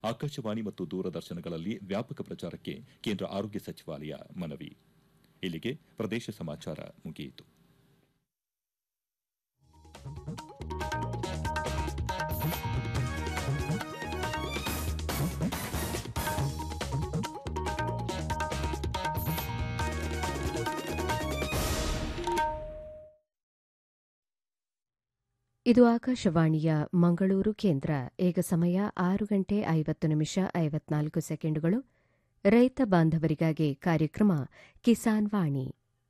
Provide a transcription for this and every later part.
ಆಕಾಶವಾಣಿ ಮತ್ತು ದೂರದರ್ಶನಗಳಲ್ಲಿ ವ್ಯಾಪಕ ಪ್ರಚಾರಕ್ಕೆ ಕೇಂದ್ರ ಆರೋಗ್ಯ ಸಚಿವಾಲಯ ಮನವಿ ಇಲ್ಲಿಗೆ ಪ್ರದೇಶ ಸಮಾಚಾರ ಮುಗಿಯಿತು ಇದು ಆಕಾಶವಾಣಿಯ ಮಂಗಳೂರು ಕೇಂದ್ರ ಈಗ ಸಮಯ ಆರು ಗಂಟೆ ಐವತ್ತು ನಿಮಿಷ ಐವತ್ನಾಲ್ಕು ಸೆಕೆಂಡುಗಳು ರೈತ ಬಾಂಧವರಿಗಾಗಿ ಕಾರ್ಯಕ್ರಮ ಕಿಸಾನ್ ವಾಣಿ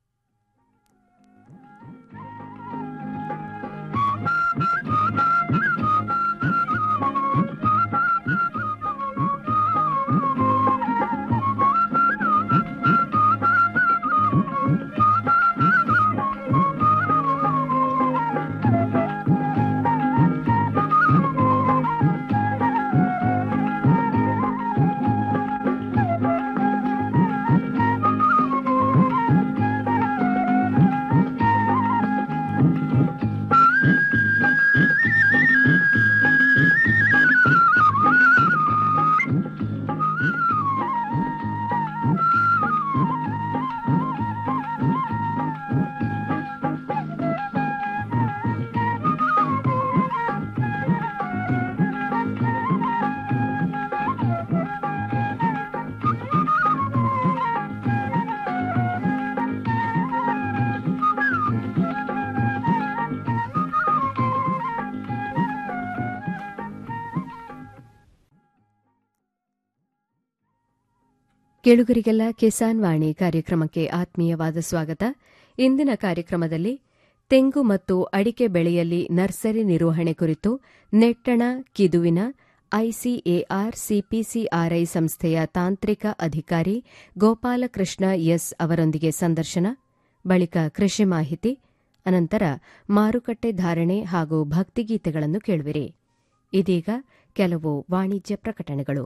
ಕೇಳುಗರಿಗೆಲ್ಲ ಕಿಸಾನ್ ವಾಣಿ ಕಾರ್ಯಕ್ರಮಕ್ಕೆ ಆತ್ಮೀಯವಾದ ಸ್ವಾಗತ ಇಂದಿನ ಕಾರ್ಯಕ್ರಮದಲ್ಲಿ ತೆಂಗು ಮತ್ತು ಅಡಿಕೆ ಬೆಳೆಯಲ್ಲಿ ನರ್ಸರಿ ನಿರ್ವಹಣೆ ಕುರಿತು ನೆಟ್ಟಣ ಕಿದುವಿನ ಐಸಿಎಆರ್ ಸಿಪಿಸಿಆರ್ಐ ಸಂಸ್ಥೆಯ ತಾಂತ್ರಿಕ ಅಧಿಕಾರಿ ಗೋಪಾಲಕೃಷ್ಣ ಎಸ್ ಅವರೊಂದಿಗೆ ಸಂದರ್ಶನ ಬಳಿಕ ಕೃಷಿ ಮಾಹಿತಿ ಅನಂತರ ಮಾರುಕಟ್ಟೆ ಧಾರಣೆ ಹಾಗೂ ಭಕ್ತಿಗೀತೆಗಳನ್ನು ಕೇಳುವಿರಿ ಇದೀಗ ಕೆಲವು ವಾಣಿಜ್ಯ ಪ್ರಕಟಣೆಗಳು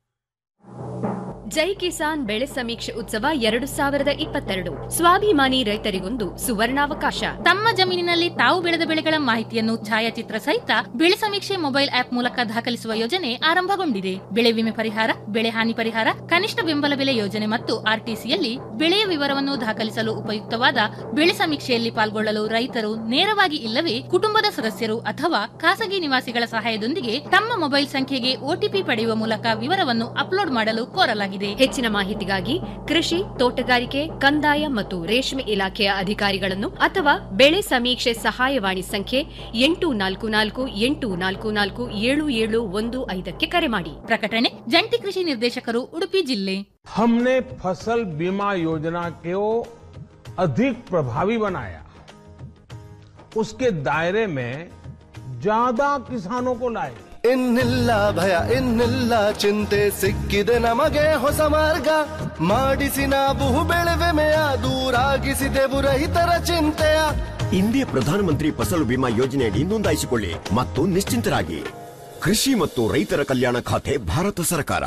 ಜೈ ಕಿಸಾನ್ ಬೆಳೆ ಸಮೀಕ್ಷೆ ಉತ್ಸವ ಎರಡು ಸಾವಿರದ ಇಪ್ಪತ್ತೆರಡು ಸ್ವಾಭಿಮಾನಿ ರೈತರಿಗೊಂದು ಸುವರ್ಣಾವಕಾಶ ತಮ್ಮ ಜಮೀನಿನಲ್ಲಿ ತಾವು ಬೆಳೆದ ಬೆಳೆಗಳ ಮಾಹಿತಿಯನ್ನು ಛಾಯಾಚಿತ್ರ ಸಹಿತ ಬೆಳೆ ಸಮೀಕ್ಷೆ ಮೊಬೈಲ್ ಆಪ್ ಮೂಲಕ ದಾಖಲಿಸುವ ಯೋಜನೆ ಆರಂಭಗೊಂಡಿದೆ ಬೆಳೆ ವಿಮೆ ಪರಿಹಾರ ಬೆಳೆ ಹಾನಿ ಪರಿಹಾರ ಕನಿಷ್ಠ ಬೆಂಬಲ ಬೆಲೆ ಯೋಜನೆ ಮತ್ತು ಆರ್ಟಿಸಿಯಲ್ಲಿ ಬೆಳೆಯ ವಿವರವನ್ನು ದಾಖಲಿಸಲು ಉಪಯುಕ್ತವಾದ ಬೆಳೆ ಸಮೀಕ್ಷೆಯಲ್ಲಿ ಪಾಲ್ಗೊಳ್ಳಲು ರೈತರು ನೇರವಾಗಿ ಇಲ್ಲವೇ ಕುಟುಂಬದ ಸದಸ್ಯರು ಅಥವಾ ಖಾಸಗಿ ನಿವಾಸಿಗಳ ಸಹಾಯದೊಂದಿಗೆ ತಮ್ಮ ಮೊಬೈಲ್ ಸಂಖ್ಯೆಗೆ ಒಟಿಪಿ ಪಡೆಯುವ ಮೂಲಕ ವಿವರವನ್ನು ಅಪ್ಲೋಡ್ ಮಾಡಲು ಕೋರಲಾಗಿದೆ ಹೆಚ್ಚಿನ ಮಾಹಿತಿಗಾಗಿ ಕೃಷಿ ತೋಟಗಾರಿಕೆ ಕಂದಾಯ ಮತ್ತು ರೇಷ್ಮೆ ಇಲಾಖೆಯ ಅಧಿಕಾರಿಗಳನ್ನು ಅಥವಾ ಬೆಳೆ ಸಮೀಕ್ಷೆ ಸಹಾಯವಾಣಿ ಸಂಖ್ಯೆ ಎಂಟು ನಾಲ್ಕು ನಾಲ್ಕು ಎಂಟು ನಾಲ್ಕು ನಾಲ್ಕು ಏಳು ಏಳು ಒಂದು ಐದಕ್ಕೆ ಕರೆ ಮಾಡಿ ಪ್ರಕಟಣೆ ಜಂಟಿ ಕೃಷಿ ನಿರ್ದೇಶಕರು ಉಡುಪಿ ಜಿಲ್ಲೆ हमने फसल बीमा योजना को अधिक प्रभावी बनाया उसके दायरे में ज्यादा किसानों को लाए ಇನ್ನಿಲ್ಲ ಭಯ ಇನ್ನಿಲ್ಲ ಚಿಂತೆ ಸಿಕ್ಕಿದೆ ನಮಗೆ ಹೊಸ ಮಾರ್ಗ ಮಾಡಿಸಿ ನಾವು ಬೆಳೆವೆಮೆಯ ದೂರಾಗಿಸಿದೆವು ರೈತರ ಚಿಂತೆಯ ಇಂದೇ ಪ್ರಧಾನಮಂತ್ರಿ ಫಸಲು ಬಿಮಾ ಯೋಜನೆಯಡಿ ನೋಂದಾಯಿಸಿಕೊಳ್ಳಿ ಮತ್ತು ನಿಶ್ಚಿಂತರಾಗಿ ಕೃಷಿ ಮತ್ತು ರೈತರ ಕಲ್ಯಾಣ ಖಾತೆ ಭಾರತ ಸರ್ಕಾರ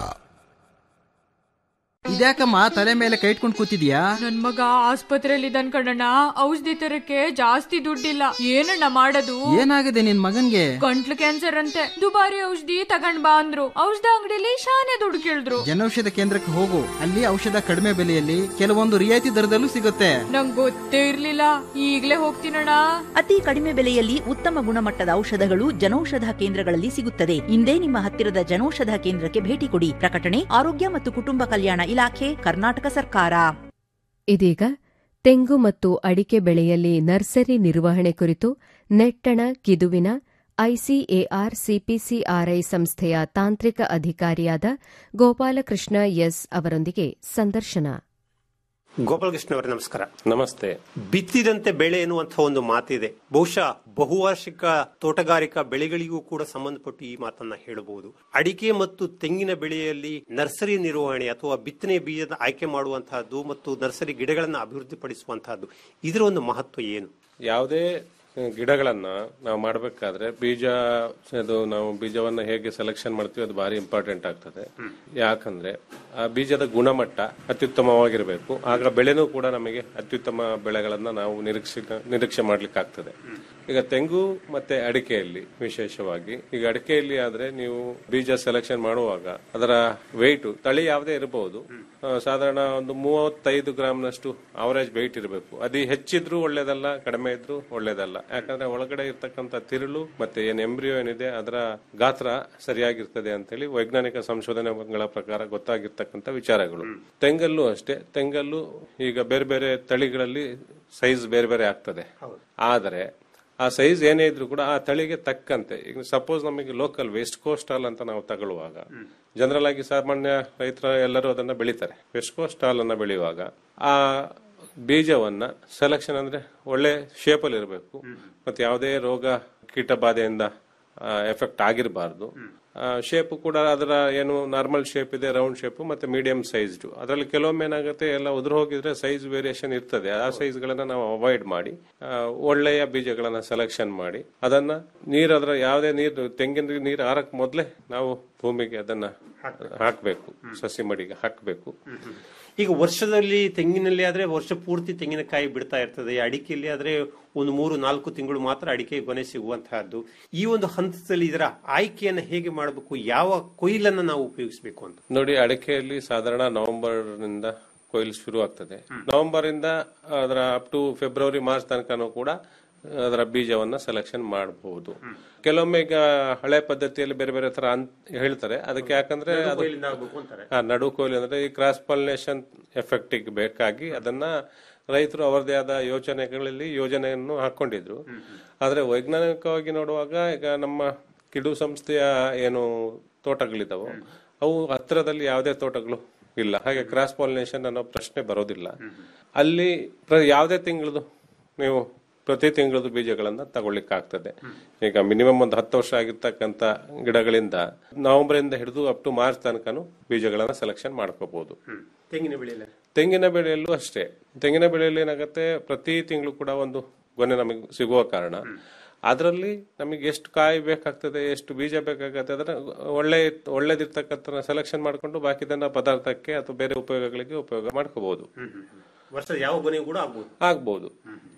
ಇದ್ಯಾಕಮ್ಮ ತಲೆ ಮೇಲೆ ಕೈ ಇಟ್ಕೊಂಡು ಕೂತಿದ್ಯಾ ನನ್ ಮಗ ಆಸ್ಪತ್ರೆಯಲ್ಲಿ ಇದ್ದಾನ್ ಕಣಣ್ಣ ಔಷಧಿ ತರಕ್ಕೆ ಜಾಸ್ತಿ ದುಡ್ಡಿಲ್ಲ ಏನಣ್ಣ ಮಾಡೋದು ಏನಾಗಿದೆ ನಿನ್ ಮಗನ್ಗೆ ಗಂಟ್ಲು ಕ್ಯಾನ್ಸರ್ ಅಂತೆ ದುಬಾರಿ ಔಷಧಿ ತಗೊಂಡ್ ಬಾ ಅಂದ್ರು ಔಷಧ ಅಂಗಡಿಲಿ ಶಾನೆ ದುಡ್ಡು ಕೇಳಿದ್ರು ಜನೌಷಧ ಕೇಂದ್ರಕ್ಕೆ ಹೋಗು ಅಲ್ಲಿ ಔಷಧ ಕಡಿಮೆ ಬೆಲೆಯಲ್ಲಿ ಕೆಲವೊಂದು ರಿಯಾಯಿತಿ ದರದಲ್ಲೂ ಸಿಗುತ್ತೆ ನಂಗ್ ಗೊತ್ತೇ ಇರ್ಲಿಲ್ಲ ಈಗ್ಲೇ ಹೋಗ್ತೀನಣ್ಣ ಅತಿ ಕಡಿಮೆ ಬೆಲೆಯಲ್ಲಿ ಉತ್ತಮ ಗುಣಮಟ್ಟದ ಔಷಧಗಳು ಜನೌಷಧ ಕೇಂದ್ರಗಳಲ್ಲಿ ಸಿಗುತ್ತದೆ ಇಂದೇ ನಿಮ್ಮ ಹತ್ತಿರದ ಜನೌಷಧ ಕೇಂದ್ರಕ್ಕೆ ಭೇಟಿ ಕೊಡಿ ಪ್ರಕಟಣೆ ಆರೋಗ್ಯ ಮತ್ತು ಕುಟುಂಬ ಕಲ್ಯಾಣ ಇಲಾಖೆ ಕರ್ನಾಟಕ ಸರ್ಕಾರ ಇದೀಗ ತೆಂಗು ಮತ್ತು ಅಡಿಕೆ ಬೆಳೆಯಲ್ಲಿ ನರ್ಸರಿ ನಿರ್ವಹಣೆ ಕುರಿತು ನೆಟ್ಟಣ ಕಿದುವಿನ ಐಸಿಎಆರ್ ಸಿಪಿಸಿಆರ್ಐ ಸಂಸ್ಥೆಯ ತಾಂತ್ರಿಕ ಅಧಿಕಾರಿಯಾದ ಗೋಪಾಲಕೃಷ್ಣ ಎಸ್ ಅವರೊಂದಿಗೆ ಸಂದರ್ಶನ ಗೋಪಾಲಕೃಷ್ಣ ಅವರೇ ನಮಸ್ಕಾರ ನಮಸ್ತೆ ಬಿತ್ತಿದಂತೆ ಬೆಳೆ ಎನ್ನುವಂತಹ ಒಂದು ಮಾತಿದೆ ಬಹುಶಃ ಬಹುವಾರ್ಷಿಕ ತೋಟಗಾರಿಕಾ ಬೆಳೆಗಳಿಗೂ ಕೂಡ ಸಂಬಂಧಪಟ್ಟು ಈ ಮಾತನ್ನ ಹೇಳಬಹುದು ಅಡಿಕೆ ಮತ್ತು ತೆಂಗಿನ ಬೆಳೆಯಲ್ಲಿ ನರ್ಸರಿ ನಿರ್ವಹಣೆ ಅಥವಾ ಬಿತ್ತನೆ ಬೀಜದ ಆಯ್ಕೆ ಮಾಡುವಂತಹದ್ದು ಮತ್ತು ನರ್ಸರಿ ಗಿಡಗಳನ್ನು ಅಭಿವೃದ್ಧಿಪಡಿಸುವಂತಹದ್ದು ಇದರ ಒಂದು ಮಹತ್ವ ಏನು ಯಾವುದೇ ಗಿಡಗಳನ್ನ ನಾವು ಮಾಡಬೇಕಾದ್ರೆ ಬೀಜ ಅದು ನಾವು ಬೀಜವನ್ನ ಹೇಗೆ ಸೆಲೆಕ್ಷನ್ ಮಾಡ್ತೀವಿ ಅದು ಭಾರಿ ಇಂಪಾರ್ಟೆಂಟ್ ಆಗ್ತದೆ ಯಾಕಂದ್ರೆ ಆ ಬೀಜದ ಗುಣಮಟ್ಟ ಅತ್ಯುತ್ತಮವಾಗಿರಬೇಕು ಆಗ ಬೆಳೆನೂ ಕೂಡ ನಮಗೆ ಅತ್ಯುತ್ತಮ ಬೆಳೆಗಳನ್ನ ನಾವು ನಿರೀಕ್ಷೆ ನಿರೀಕ್ಷೆ ಮಾಡ್ಲಿಕ್ಕೆ ಆಗ್ತದೆ ಈಗ ತೆಂಗು ಮತ್ತೆ ಅಡಿಕೆಯಲ್ಲಿ ವಿಶೇಷವಾಗಿ ಈಗ ಅಡಿಕೆಯಲ್ಲಿ ಆದ್ರೆ ನೀವು ಬೀಜ ಸೆಲೆಕ್ಷನ್ ಮಾಡುವಾಗ ಅದರ ವೆಯ್ಟ್ ತಳಿ ಯಾವುದೇ ಇರಬಹುದು ಆ, ಸಾಧಾರಣ ಒಂದು ಮೂವತ್ತೈದು ಗ್ರಾಮ್ನಷ್ಟು ಅವರೇಜ್ ವೆಯ್ಟ್ ಇರಬೇಕು ಅದು ಹೆಚ್ಚಿದ್ರೂ ಒಳ್ಳೇದಲ್ಲ ಕಡಿಮೆ ಇದ್ರೂ ಒಳ್ಳೇದಲ್ಲ ಯಾಕಂದ್ರೆ ಒಳಗಡೆ ಇರ್ತಕ್ಕಂಥ ತಿರುಳು ಮತ್ತೆ ಏನ್ ಎಂಬ್ರಿಯೋ ಏನಿದೆ ಅದರ ಗಾತ್ರ ಸರಿಯಾಗಿರ್ತದೆ ಅಂತೇಳಿ ವೈಜ್ಞಾನಿಕ ಸಂಶೋಧನೆಗಳ ಪ್ರಕಾರ ಗೊತ್ತಾಗಿರ್ತಕ್ಕಂಥ ವಿಚಾರಗಳು ತೆಂಗಲ್ಲೂ ಅಷ್ಟೇ ತೆಂಗಲ್ಲೂ ಈಗ ಬೇರೆ ಬೇರೆ ತಳಿಗಳಲ್ಲಿ ಸೈಜ್ ಬೇರೆ ಬೇರೆ ಆಗ್ತದೆ ಆದರೆ ಆ ಸೈಜ್ ಏನೇ ಇದ್ರೂ ಕೂಡ ಆ ತಳಿಗೆ ತಕ್ಕಂತೆ ಈಗ ಸಪೋಸ್ ನಮಗೆ ಲೋಕಲ್ ವೆಸ್ಟ್ ಕೋಸ್ಟಲ್ ಅಂತ ನಾವು ತಗೊಳ್ಳುವಾಗ ಜನರಲ್ ಆಗಿ ಸಾಮಾನ್ಯ ರೈತರ ಎಲ್ಲರೂ ಅದನ್ನ ಬೆಳಿತಾರೆ ವೆಸ್ಟ್ ಕೋಸ್ಟಲ್ ಅನ್ನ ಬೆಳೆಯುವಾಗ ಆ ಬೀಜವನ್ನ ಸೆಲೆಕ್ಷನ್ ಅಂದ್ರೆ ಒಳ್ಳೆ ಶೇಪಲ್ಲಿ ಇರಬೇಕು ಮತ್ತೆ ಯಾವುದೇ ರೋಗ ಕೀಟ ಬಾಧೆಯಿಂದ ಎಫೆಕ್ಟ್ ಆಗಿರಬಾರ್ದು ಶೇಪ್ ಕೂಡ ಅದರ ಏನು ನಾರ್ಮಲ್ ಶೇಪ್ ಇದೆ ರೌಂಡ್ ಶೇಪ್ ಮತ್ತೆ ಮೀಡಿಯಂ ಸೈಜ್ಡ್ ಅದರಲ್ಲಿ ಕೆಲವೊಮ್ಮೆ ಏನಾಗುತ್ತೆ ಎಲ್ಲ ಉದುರು ಹೋಗಿದ್ರೆ ಸೈಜ್ ವೇರಿಯೇಷನ್ ಇರ್ತದೆ ಆ ಸೈಜ್ ಗಳನ್ನ ನಾವು ಅವಾಯ್ಡ್ ಮಾಡಿ ಆ, ಒಳ್ಳೆಯ ಬೀಜಗಳನ್ನ ಸೆಲೆಕ್ಷನ್ ಮಾಡಿ ಅದನ್ನ ನೀರು ಅದರ ಯಾವುದೇ ನೀರು ತೆಂಗಿನ ನೀರು ಹಾರಕ್ ಮೊದಲೇ ನಾವು ಭೂಮಿಗೆ ಅದನ್ನ ಹಾಕಬೇಕು ಸಸಿ ಮಡಿಗೆ ಹಾಕಬೇಕು ಈಗ ವರ್ಷದಲ್ಲಿ ತೆಂಗಿನಲ್ಲಿ ಆದ್ರೆ ವರ್ಷ ಪೂರ್ತಿ ತೆಂಗಿನಕಾಯಿ ಬಿಡ್ತಾ ಇರ್ತದೆ ಅಡಿಕೆಯಲ್ಲಿ ಆದ್ರೆ ಒಂದು ಮೂರು ನಾಲ್ಕು ತಿಂಗಳು ಮಾತ್ರ ಅಡಿಕೆ ಗೊನೆ ಸಿಗುವಂತಹದ್ದು ಈ ಒಂದು ಹಂತದಲ್ಲಿ ಇದರ ಆಯ್ಕೆಯನ್ನ ಹೇಗೆ ಮಾಡಬೇಕು ಯಾವ ಕೊಯ್ಲನ್ನ ನಾವು ಉಪಯೋಗಿಸಬೇಕು ಅಂತ ನೋಡಿ ಅಡಿಕೆಯಲ್ಲಿ ಸಾಧಾರಣ ನವೆಂಬರ್ ನಿಂದ ಕೊಯ್ಲು ಶುರು ಆಗ್ತದೆ ನವೆಂಬರ್ ಇಂದ ಅದರ ಅಪ್ ಟು ಫೆಬ್ರವರಿ ಮಾರ್ಚ್ ತನಕನೂ ಕೂಡ ಅದರ ಬೀಜವನ್ನ ಸೆಲೆಕ್ಷನ್ ಮಾಡಬಹುದು ಕೆಲವೊಮ್ಮೆ ಈಗ ಹಳೆ ಪದ್ಧತಿಯಲ್ಲಿ ಬೇರೆ ಬೇರೆ ತರ ಅಂತ ಹೇಳ್ತಾರೆ ಅದಕ್ಕೆ ಯಾಕಂದ್ರೆ ಅದು ಕೊಯ್ಲಿಂದ ಆಗ್ಬೇಕು ಅಂತಾರೆ ಆ, ನಡು ಕೊಯ್ಲು ಅಂದ್ರೆ ಈ ಕ್ರಾಸ್ ಪಾಲಿನೇಷನ್ ಎಫೆಕ್ಟ್ ಬೇಕಾಗಿ ಅದನ್ನ ರೈತರು ಅವರದೇ ಆದ ಯೋಜನೆಗಳಲ್ಲಿ ಯೋಜನೆಯನ್ನು ಹಾಕೊಂಡಿದ್ರು ಆದ್ರೆ ವೈಜ್ಞಾನಿಕವಾಗಿ ನೋಡುವಾಗ ಈಗ ನಮ್ಮ ಕಿಡು ಸಂಸ್ಥೆಯ ಏನು ತೋಟಗಳಿದಾವೋ ಅವು ಹತ್ತಿರದಲ್ಲಿ ಯಾವುದೇ ತೋಟಗಳು ಇಲ್ಲ ಹಾಗೆ ಕ್ರಾಸ್ ಪಾಲಿನೇಷನ್ ಅನ್ನೋ ಪ್ರಶ್ನೆ ಬರೋದಿಲ್ಲ ಅಲ್ಲಿ ಪ್ರ- ಯಾವುದೇ ತಿಂಗಳದು ನೀವು ಪ್ರತಿ ತಿಂಗಳದು ಬೀಜಗಳನ್ನ ತಗೊಳ್ಳಿಕ್ಕೆ ಆಗ್ತದೆ ಈಗ ಮಿನಿಮಮ್ ಒಂದು ಹತ್ತು ವರ್ಷ ಆಗಿರ್ತಕ್ಕಂತ ಗಿಡಗಳಿಂದ ನವೆಂಬರ್ ಇಂದ ಹಿಡಿದು ಅಪ್ ಟು ಮಾರ್ಚ್ ತನಕನು ಬೀಜಗಳನ್ನ ಸೆಲೆಕ್ಷನ್ ಮಾಡ್ಕೋಬಹುದು ತೆಂಗಿನ ಬೆಳೆಯಲ್ಲ ತೆಂಗಿನ ಬೆಳೆಯಲ್ಲೂ ಅಷ್ಟೇ ತೆಂಗಿನ ಬೆಳೆಯಲ್ಲಿ ಏನಾಗುತ್ತೆ ಪ್ರತಿ ತಿಂಗಳು ಕೂಡ ಒಂದು ಗೊನೆ ನಮಗೆ ಸಿಗುವ ಕಾರಣ ಅದರಲ್ಲಿ ನಮಗೆ ಎಷ್ಟು ಕಾಯಿ ಬೇಕಾಗ್ತದೆ ಎಷ್ಟು ಬೀಜ ಬೇಕಾಗತ್ತೆ ಅದನ್ನ ಒಳ್ಳೆ ಒಳ್ಳೇದಿರ್ತಕ್ಕಂಥ ಸೆಲೆಕ್ಷನ್ ಮಾಡ್ಕೊಂಡು ಬಾಕಿದನ್ನ ಪದಾರ್ಥಕ್ಕೆ ಅಥವಾ ಬೇರೆ ಉಪಯೋಗಗಳಿಗೆ ಉಪಯೋಗ ಮಾಡ್ಕೋಬಹುದು ವರ್ಷದ ಯಾವ ಗೊನೆಯೂ ಕೂಡ ಆಗ್ಬೋದು ಆಗ್ಬಹುದು